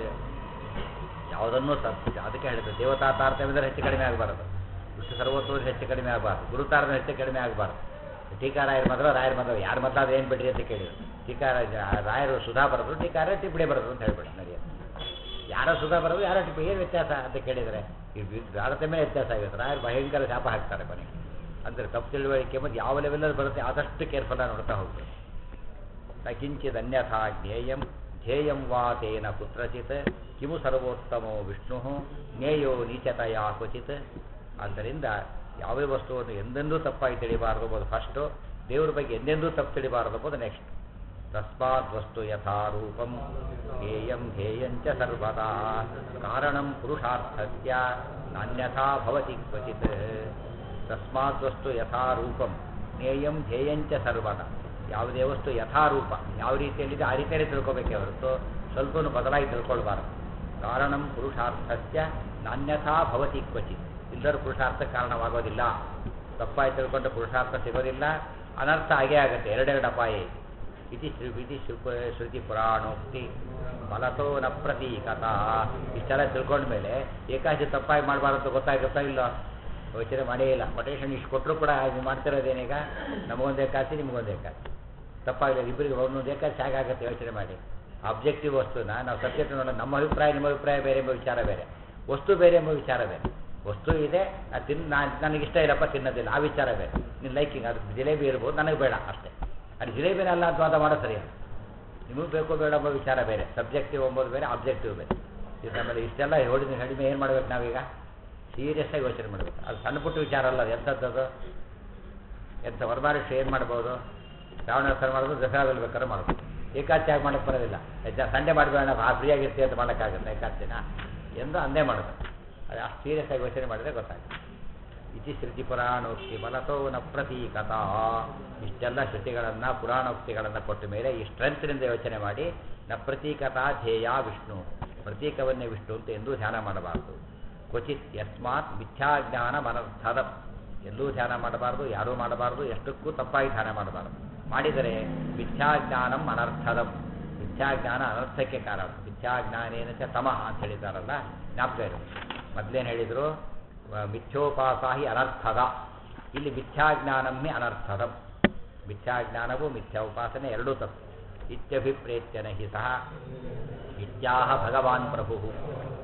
ಯಾವುದನ್ನೂ ತಪ್ಪು ಅದಕ್ಕೆ ಹೇಳಿದ್ರು ದೇವತಾ ತಾರತಮ್ಯದಲ್ಲಿ ಹೆಚ್ಚು ಕಡಿಮೆ ಆಗಬಾರದು ವಿಷ್ಣು ಸರ್ವೋತ್ತಮ ಹೆಚ್ಚು ಕಡಿಮೆ ಆಗಬಾರ್ದು ಗುರುತಾರದ ಹೆಚ್ಚು ಕಡಿಮೆ ಆಗಬಾರ್ದು ಟೀಕಾರಾಯರ ಮೊದಲು ರಾಯರ ಮೊದಲು ಯಾರ ಮೊದಲು ಅದು ಏನು ಬಿಡ್ರಿ ಅಂತ ಕೇಳಿದ್ರು ಟೀಕಾರ ರಾಯರು ಸುಧಾ ಬರೋದು ಟೀಕಾರ ಟಿಪ್ಪಣಿ ಬರೋದು ಅಂತ ಹೇಳ್ಬಿಡಿ ನಡೆಯುತ್ತೆ ಯಾರೋ ಸುಧಾ ಬರೋದು ಯಾರೋ ಟಿಪ್ಪಿ ಏನು ವ್ಯತ್ಯಾಸ ಅಂತ ಕೇಳಿದರೆ ಇದು ತಾರತಮ್ಯ ವ್ಯತ್ಯಾಸ ಆಗುತ್ತೆ ರಾಯರು ಭಯಂಕರ ಶಾಪ ಹಾಕ್ತಾರೆ ಕೊನೆಗೆ ಅಂದರೆ ತಪ್ಪು ತಿಳುವಳಿಕೆ ಮತ್ತು ಯಾವ ಲೆವೆಲಲ್ಲಿ ಬರುತ್ತೆ ಆದಷ್ಟು ಕೇರ್ಫುಲ್ಲಾಗಿ ನೋಡ್ತಾ ಹೋಗ್ಬೇಕು ನ ಕಿಂಚಿದ್ ಅನ್ಯಥಾ ಜ್ಞೇಯಂ ಧ್ಯೇಯಂ ವಾ ತೇನ ಕುತ್ರಚಿತ್ ಕಿಮು ಸರ್ವೋತ್ತಮೋ ವಿಷ್ಣು ಜ್ಞೇಯೋ ನೀಚತಯಾ ಕ್ವಚಿತ್ ಆದ್ದರಿಂದ ಯಾವುದೇ ವಸ್ತುವನ್ನು ಎಂದೆಂದೂ ತಪ್ಪಾಗಿ ತಿಳಿಬಾರದು ಎಂಬುದು ಫಸ್ಟು ದೇವ್ರ ಬಗ್ಗೆ ಎಂದೆಂದೂ ತಪ್ಪು ತಿಳಿಬಾರದು ಎಂಬುದು ನೆಕ್ಸ್ಟ್ ತಸ್ಮಾತ್ ವಸ್ತು ಯಥಾ ರೂಪಂ ಧ್ಯೇಯಂ ಧ್ಯೇಯಂಚ ಸರ್ವದಾ ಕಾರಣಂ ಪುರುಷಾರ್ಥಸ್ಯ ನಾನ್ಯಥಾ ಭವತಿ ಕ್ವಚಿತ್ ತಸ್ಮಾತ್ ವಸ್ತು ಯಥಾ ರೂಪಂ ಜ್ಞೇಯಂ ಧ್ಯೇಯಂಚ ಸರ್ವದಾ ಯಾವುದೇ ವಸ್ತು ಯಥಾರೂಪ ಯಾವ ರೀತಿಯಲ್ಲಿದೆ ಆ ರೀತಿಯಲ್ಲಿ ತಿಳ್ಕೊಬೇಕೇ ಹೊರತು ಸ್ವಲ್ಪನೂ ಬದಲಾಗಿ ತಿಳ್ಕೊಳ್ಬಾರದು ಕಾರಣಂ ಪುರುಷಾರ್ಥಸ್ಯ ನಾನ್ಯಥಾ ಭವತಿ ಕ್ವಚಿತ್ ಇಲ್ಲರೂ ಪುರುಷಾರ್ಥ ಕಾರಣವಾಗೋದಿಲ್ಲ ತಪ್ಪಾಗಿ ತಿಳ್ಕೊಂಡ್ರೆ ಪುರುಷಾರ್ಥ ಸಿಗೋದಿಲ್ಲ ಅನರ್ಥ ಆಗೇ ಆಗುತ್ತೆ ಎರಡೆರಡು ಅಪಾಯ ಇದೆ ಇತಿ ಶ್ರು ಇತಿ ಶುಪ ಶ್ರುತಿ ಪುರಾಣೋಕ್ತಿ ಫಲತೋ ನ ಪ್ರತೀಕತ ಇಷ್ಟೆಲ್ಲ ತಿಳ್ಕೊಂಡ್ಮೇಲೆ ಏಕಾಶಿ ತಪ್ಪಾಗಿ ಮಾಡಬಾರ್ದು ಗೊತ್ತಾಗುತ್ತಾ ಇಲ್ಲೋ ಯೋಚನೆ ಮಾಡೇ ಇಲ್ಲ ಕೊಟೇಶನ್ ಇಷ್ಟು ಕೊಟ್ಟರು ಕೂಡ ನೀವು ಮಾಡ್ತಿರೋದೇನೀಗ ನಮಗೊಂದು ಏಕಾಸಿ ನಿಮಗೊಂದು ಏಕಾಸಿ ತಪ್ಪಾಗಲಿಲ್ಲ ಇಬ್ಬರಿಗೆ ಒಂದೊಂದು ಏಕಾಸಿ ಹೇಗಾಗುತ್ತೆ ಯೋಚನೆ ಮಾಡಿ ಅಬ್ಜೆಕ್ಟಿವ್ ವಸ್ತುನ ನಾವು ಸಬ್ಜೆಕ್ಟ್ ನೋಡೋಣ ನಮ್ಮ ಅಭಿಪ್ರಾಯ ನಿಮ್ಮ ಅಭಿಪ್ರಾಯ ಬೇರೆ ಎಂಬ ವಿಚಾರ ಬೇರೆ ವಸ್ತು ಬೇರೆ ಎಂಬ ವಿಚಾರ ಬೇರೆ ವಸ್ತು ಇದೆ ಅದು ತಿನ್ ನಾನು ನನಗಿಷ್ಟ ಇಲ್ಲಪ್ಪ ತಿನ್ನೋದಿಲ್ಲ ಆ ವಿಚಾರ ಬೇರೆ ನಿನ್ನ ಲೈಕಿಂಗ್ ಅದು ಜಿಲೇಬಿ ಇರ್ಬೋದು ನನಗೆ ಬೇಡ ಅಷ್ಟೇ ಅದು ಜಿಲೇಬಿನ ಅಲ್ಲ ಅಂತ ವಾದ ಮಾಡೋ ಸರಿ ನಿಮಗೆ ಬೇಕೋ ಬೇಡ ಎಂಬ ವಿಚಾರ ಬೇರೆ ಸಬ್ಜೆಕ್ಟಿವ್ ಎಂಬುದು ಬೇರೆ ಆಬ್ಜೆಕ್ಟಿವ್ ಬೇರೆ ಇದು ಆಮೇಲೆ ಇಷ್ಟೆಲ್ಲ ಹೊಡಿದ ಕಡಿಮೆ ಏನು ಮಾಡ್ಬೇಕು ನಾವೀಗ ಸೀರಿಯಸ್ ಆಗಿ ಯೋಚನೆ ಮಾಡಬೇಕು ಅದು ಸಣ್ಣ ಪುಟ್ಟ ವಿಚಾರ ಅಲ್ಲ ಅದು ಎಂಥದ್ದು ಎಂಥ ವರಮಾರಿಷ್ಟು ಏನು ಮಾಡ್ಬೋದು ಶ್ರಾವಣೋತ್ಸವ ಮಾಡ್ಬೋದು ದಸರಾದಲ್ಲಿ ಬೇಕಾದ್ರೆ ಮಾಡ್ಬೋದು ಏಕಾಚಿ ಆಗಿ ಮಾಡೋಕ್ಕೆ ಬರೋದಿಲ್ಲ ಜ- ಸಂಡೇ ಮಾಡಬೇಡ ಆ ಫ್ರೀಯಾಗಿರ್ತೀವಿ ಅಂತ ಮಾಡೋಕ್ಕಾಗುತ್ತೆ ಏಕಾಚಿನ ಎಂದು ಅಂದೇ ಮಾಡಬೇಕು ಅದು ಅಷ್ಟು ಸೀರಿಯಸ್ ಆಗಿ ಯೋಚನೆ ಮಾಡಿದ್ರೆ ಗೊತ್ತಾಗುತ್ತೆ ಇತಿ ಶ್ರುತಿ ಪುರಾಣೋಕ್ತಿ ಬಲತೋ ನ ಪ್ರತೀಕತ ಇಷ್ಟೆಲ್ಲ ಶ್ರುತಿಗಳನ್ನು ಪುರಾಣೋಕ್ತಿಗಳನ್ನು ಕೊಟ್ಟ ಮೇಲೆ ಈ ಸ್ಟ್ರೆಂತ್ನಿಂದ ಯೋಚನೆ ಮಾಡಿ ನ ಪ್ರತೀಕತ ಧ್ಯೇಯ ವಿಷ್ಣು ಪ್ರತೀಕವನ್ನೇ ವಿಷ್ಣು ಅಂತ ಎಂದೂ ಧ್ಯಾನ ಮಾಡಬಾರದು ಕ್ವಚಿತ್ ಯಸ್ಮಾತ್ ಮಿಥ್ಯಾಜ್ಞಾನ ಮನರ್ಥದ ಎಲ್ಲೂ ಧ್ಯಾನ ಮಾಡಬಾರ್ದು ಯಾರೂ ಮಾಡಬಾರ್ದು ಎಷ್ಟಕ್ಕೂ ತಪ್ಪಾಗಿ ಧ್ಯಾನ ಮಾಡಬಾರ್ದು ಮಾಡಿದರೆ ಮಿಥ್ಯಾಜ್ಞಾನಂ ಅನರ್ಥದಂ ಮಿಥ್ಯಾಜ್ಞಾನ ಅನರ್ಥಕ್ಕೆ ಕಾರಣ ಮಿಥ್ಯಾಜ್ಞಾನೇನ ಚ ತಮಃ ಅಂತ ಹೇಳಿದಾರಲ್ಲ ಜ್ಞಾಪಕ ಇರು ಮೊದಲೇನು ಹೇಳಿದರು ಮಿಥ್ಯೋಪಾಸಾಹಿ ಅನರ್ಥದ ಇಲ್ಲಿ ಮಿಥ್ಯಾಜ್ಞಾನಮ್ಮೆ ಅನರ್ಥದಂ ಮಿಥ್ಯಾಜ್ಞಾನವು ಮಿಥ್ಯಾ ಉಪಾಸನೆ ಎರಡೂ ತಪ್ಪು ಇತ್ಯಭಿಪ್ರೇತ್ಯನ ಹಿ ಸಹ ಇತ್ಯಾಹ ಭಗವಾನ್ ಪ್ರಭು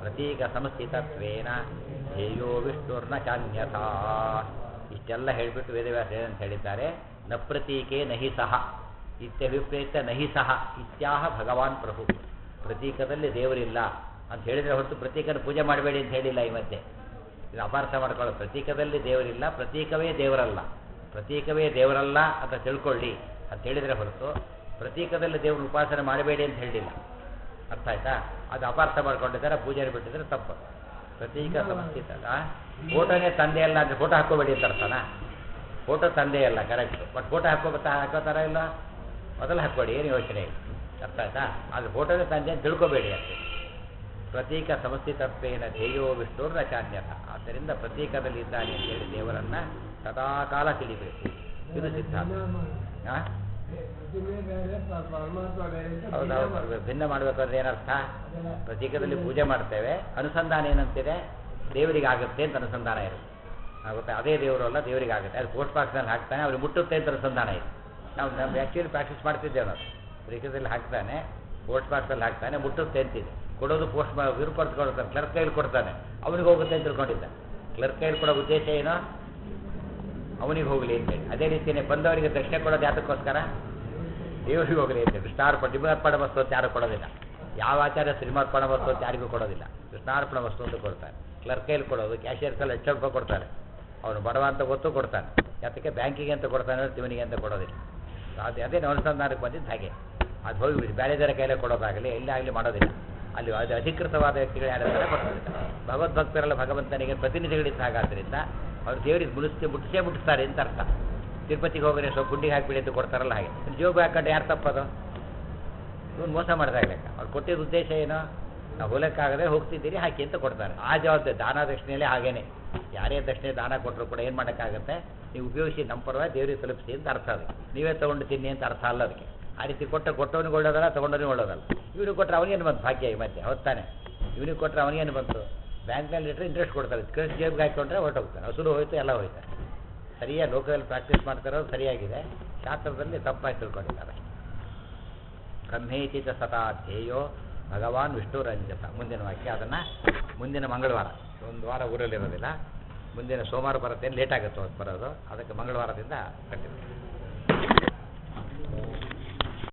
ಪ್ರತೀಕ ಸಂಸ್ಥಿತತ್ವೇನ ಧ್ಯೇಯೋ ವಿಷ್ಣುರ್ನ ಚಾನ್ಯಥಾ ಇಷ್ಟೆಲ್ಲ ಹೇಳಿಬಿಟ್ಟು ವೇದವ್ಯಾಸ ಏನಂತ ಹೇಳಿದ್ದಾರೆ ನ ಪ್ರತೀಕೆ ನಹಿ ಸಹ ಇತ್ಯಭಿಪ್ರೇತ ನಹಿ ಸಹ ಇತ್ಯಾಹ ಭಗವಾನ್ ಪ್ರಭು ಪ್ರತೀಕದಲ್ಲಿ ದೇವರಿಲ್ಲ ಅಂತ ಹೇಳಿದರೆ ಹೊರತು ಪ್ರತೀಕನ ಪೂಜೆ ಮಾಡಬೇಡಿ ಅಂತ ಹೇಳಿಲ್ಲ ಈ ಮಧ್ಯೆ ಇದು ಅಪಾರ್ಥ ಮಾಡ್ಕೊಳ್ಳೋ ಪ್ರತೀಕದಲ್ಲಿ ದೇವರಿಲ್ಲ ಪ್ರತೀಕವೇ ದೇವರಲ್ಲ ಪ್ರತೀಕವೇ ದೇವರಲ್ಲ ಅಂತ ತಿಳ್ಕೊಳ್ಳಿ ಅಂತ ಹೇಳಿದರೆ ಹೊರತು ಪ್ರತೀಕದಲ್ಲಿ ದೇವ್ರ ಉಪಾಸನೆ ಮಾಡಬೇಡಿ ಅಂತ ಹೇಳಿಲ್ಲ ಅರ್ಥ ಆಯ್ತಾ ಅದು ಅಪಾರ್ಥ ಮಾಡ್ಕೊಂಡಿದ್ದಾರೆ ಪೂಜೆ ಬಿಟ್ಟಿದ್ರೆ ತಪ್ಪು ಪ್ರತೀಕ ಸಮಸ್ಥಿತ ಫೋಟೋನೇ ತಂದೆ ಅಲ್ಲ ಅಂದರೆ ಫೋಟೋ ಹಾಕೋಬೇಡಿ ಅಂತ ಅರ್ಥನಾ ಫೋಟೋ ತಂದೆ ಅಲ್ಲ ಕರೆಕ್ಟ್ ಬಟ್ ಫೋಟೋ ಹಾಕೋಬತ್ತಾ ಹಾಕೋತಾರ ಇಲ್ಲ ಮೊದಲು ಹಾಕ್ಬೇಡಿ ಏನು ಯೋಚನೆ ಇಲ್ಲ ಅರ್ಥ ಆಯ್ತಾ ಅದು ಫೋಟೋನೇ ತಂದೆ ಅಂತ ತಿಳ್ಕೊಬೇಡಿ ಅಷ್ಟೇ ಪ್ರತೀಕ ಸಮಸ್ಥಿತತ್ವೇನ ಧ್ಯೇಯೋ ವಿಷ್ಣುರ್ನ ಚಾನ್ಯತ ಆದ್ದರಿಂದ ಪ್ರತೀಕದಲ್ಲಿ ಇದ್ದಾನೆ ಅಂತೇಳಿ ದೇವರನ್ನ ಸದಾಕಾಲ ತಿಳಿಬೇಕು ಇದು ಸಿದ್ಧಾಂತ ಆ?
ಪ್ರತಿಮೆ ಬೇರೆ ಪ- ಪರಮಾತ್ಮ ಬೇರೆ ಅಂತ ಭಿನ್ನ
ಹೌದೌದು
ಮಾಡ್ಬೇಕು.
ಭಿನ್ನ ಮಾಡಬೇಕಾದ್ರೆ ಏನರ್ಥ
ಅದೆಲ್ಲ
ಪ್ರತೀಕದಲ್ಲಿ ಪೂಜೆ ಮಾಡ್ತೇವೆ ಅನುಸಂಧಾನ ಏನಂತಿದೆ ದೇವರಿಗೆ ಆಗುತ್ತೆ ಅಂತ ಅನುಸಂಧಾನ ಇರುತ್ತೆ ಆಗುತ್ತೆ ಅದೇ ದೇವರು ಅಲ್ಲ ದೇವರಿಗೆ ಆಗುತ್ತೆ ಅದು ಪೋಸ್ಟ್ ಬಾಕ್ಸ್ನಲ್ಲಿ ಹಾಕ್ತಾನೆ ಅವ್ರಿಗೆ ಮುಟ್ಟುತ್ತೆ ಅಂತ ಅನುಸಂಧಾನ ಇದೆ ನಾವು ನಮ್ಮ ಆ್ಯಕ್ಚುಲಿ ಪ್ರಾಕ್ಟೀಸ್ ಮಾಡ್ತಿದ್ದೇವೆ ನಾವು ಪ್ರತೀಕದಲ್ಲಿ ಹಾಕ್ತಾನೆ ಪೋಸ್ಟ್ ಬಾಕ್ಸಲ್ಲಿ ಹಾಕ್ತಾನೆ ಮುಟ್ಟುತ್ತೆ ಅಂತಿದೆ ಕೊಡೋದು ಪೋಸ್ಟ್ ಇವ್ರು ಕೊಟ್ಟು ಕೊಡ್ತಾನೆ ಕ್ಲರ್ಕ್ ಕೈಲಿ ಕೊಡ್ತಾನೆ ಅವನಿಗೆ ಹೋಗುತ್ತೆ ಅಂತ ತಿಳ್ಕೊಂಡಿದ್ದ ಕ್ಲರ್ಕ್ ಕೈಲಿ ಕೊಡೋ ಉದ್ದೇಶ ಏನು ಅವನಿಗೆ ಹೋಗಲಿ ಅಂತೇಳಿ ಅದೇ ರೀತಿಯೇ ಬಂದವರಿಗೆ ದಕ್ಷಿಣೆ ಕೊಡೋದು ಯಾತಕ್ಕೋಸ್ಕರ ದೇವರಿಗೆ ಹೋಗಲಿ ಅಂತೇಳಿ ಕೃಷ್ಣಾರ್ಪಣ ಶ್ರೀಮರ್ಪಣ ವಸ್ತು ಅಂತ ಯಾರು ಕೊಡೋದಿಲ್ಲ ಯಾವ ಆಚಾರ್ಯ ಶ್ರೀಮರ್ಪಣ ವಸ್ತು ಅಂತ ಯಾರಿಗೂ ಕೊಡೋದಿಲ್ಲ ಕೃಷ್ಣಾರ್ಪಣ ವಸ್ತು ಅಂತ ಕೊಡ್ತಾರೆ ಕ್ಲರ್ಕ್ ಕೈಲಿ ಕೊಡೋದು ಕ್ಯಾಶಿಯರ್ ಕೈಲಿ ಲಕ್ಷ ರೂಪಾಯಿ ಕೊಡ್ತಾರೆ ಅವನು ಬಡವ ಅಂತ ಗೊತ್ತು ಕೊಡ್ತಾನೆ ಯಾತಕ್ಕೆ ಬ್ಯಾಂಕಿಗೆ ಅಂತ ಕೊಡ್ತಾನೆ ಇವನಿಗೆ ಅಂತ ಕೊಡೋದಿಲ್ಲ ಅದು ಅದೇ ಅನುಸಂಧಾನಕ್ಕೆ ಬಂದಿದ್ದು ಹಾಗೆ ಅದು ಹೋಗಿ ಬೇರೆದರ ಕೈಲೇ ಕೊಡೋದಾಗಲಿ ಎಲ್ಲೇ ಆಗಲಿ ಮಾಡೋದಿಲ್ಲ ಅಲ್ಲಿ ಅದು ಅಧಿಕೃತವಾದ ವ್ಯಕ್ತಿಗಳು ಯಾರಿದ್ದಾರೆ ಕೊಡೋದಿಲ್ಲ ಭಗವದ್ಭಕ್ತರೆಲ್ಲ ಭಗವಂತನಿಗೆ ಪ್ರತಿನಿಧಿಗಳಿದ್ದ ಹಾಗಾದ್ರಿಂದ ಅವ್ರು ದೇವರಿಗೆ ಮುಡಿಸಿ ಮುಟ್ಟಿಸೇ ಮುಟ್ಟಿಸ್ತಾರೆ ಅಂತ ಅರ್ಥ ತಿರುಪತಿಗೆ ಹೋಗ್ರೆ ಸ್ವಲ್ಪ ಗುಂಡಿಗೆ ಹಾಕಿಬಿಡಿ ಅಂತ ಕೊಡ್ತಾರಲ್ಲ ಹಾಗೆ ಜೋಬ್ ಹಾಕೊಂಡು ಯಾರು ತಪ್ಪದು ಇವನು ಮೋಸ ಮಾಡಿದಾಗ ಲೆಕ್ಕ ಅವ್ರು ಕೊಟ್ಟಿದ್ದ ಉದ್ದೇಶ ಏನು ನಾವು ಹೋಲಕ್ಕಾಗದೆ ಹೋಗ್ತಿದ್ದೀರಿ ಹಾಕಿ ಅಂತ ಕೊಡ್ತಾರೆ ಆ ಜವಾಬ್ದಾರಿ ದಾನ ದಕ್ಷಿಣೆಯಲ್ಲೇ ಹಾಗೇನೆ ಯಾರೇ ದಕ್ಷಿಣೆ ದಾನ ಕೊಟ್ಟರು ಕೂಡ ಏನು ಮಾಡೋಕ್ಕಾಗುತ್ತೆ ನೀವು ಉಪಯೋಗಿಸಿ ನಮ್ಮ ಪರವಾಗಿ ದೇವರಿಗೆ ತಲುಪಿಸಿ ಅಂತ ಅರ್ಥ ಅದಕ್ಕೆ ನೀವೇ ತೊಗೊಂಡು ತಿನ್ನಿ ಅಂತ ಅರ್ಥ ಅಲ್ಲ ಅದಕ್ಕೆ ಆ ರೀತಿ ಕೊಟ್ಟ ಕೊಟ್ಟವನಿಗೆ ಒಳ್ಳೋದಲ್ಲ ತೊಗೊಂಡವನಿಗೆ ಒಳ್ಳೋದಲ್ಲ ಇವನಿಗೆ ಕೊಟ್ಟರೆ ಅವನಿಗೇನು ಬಂತು ಭಾಗ್ಯ ಈ ಮಧ್ಯೆ ಹೊತ್ತಾನೆ ಇವನಿಗೆ ಕೊಟ್ಟರೆ ಅವನಿಗೇನು ಬಂತು ಬ್ಯಾಂಕ್ನಲ್ಲಿ ಇಟ್ಟರೆ ಇಂಟ್ರೆಸ್ಟ್ ಕೊಡ್ತಾರೆ ಕಳಿಸಿ ಜೇಬ್ಗೆ ಹಾಕ್ಕೊಂಡ್ರೆ ಹೊರಟೋಗ್ತಾನೆ ಹಸುರು ಹೋಯ್ತು ಎಲ್ಲ ಹೋಯ್ತು ಸರಿಯಾಗಿ ಲೋಕದಲ್ಲಿ ಪ್ರಾಕ್ಟೀಸ್ ಮಾಡ್ತಿರೋದು ಸರಿಯಾಗಿದೆ ಶಾಸ್ತ್ರದಲ್ಲಿ ತಪ್ಪಾಗಿ ತಿಳ್ಕೊಂಡಿದ್ದಾರೆ ಬ್ರಹ್ಮೇತಿ ಚ ಸದಾ ಧ್ಯೇಯೋ ಭಗವಾನ್ ವಿಷ್ಣು ರಂಜತ ಮುಂದಿನ ವಾಕ್ಯ ಅದನ್ನು ಮುಂದಿನ ಮಂಗಳವಾರ ಒಂದು ವಾರ ಊರಲ್ಲಿರೋದಿಲ್ಲ ಮುಂದಿನ ಸೋಮವಾರ ಬರುತ್ತೆ ಲೇಟ್ ಆಗುತ್ತೆ ಅವತ್ತು ಬರೋದು ಅದಕ್ಕೆ ಮಂಗಳವಾರದಿಂದ ಕಂಟಿನ್ಯೂ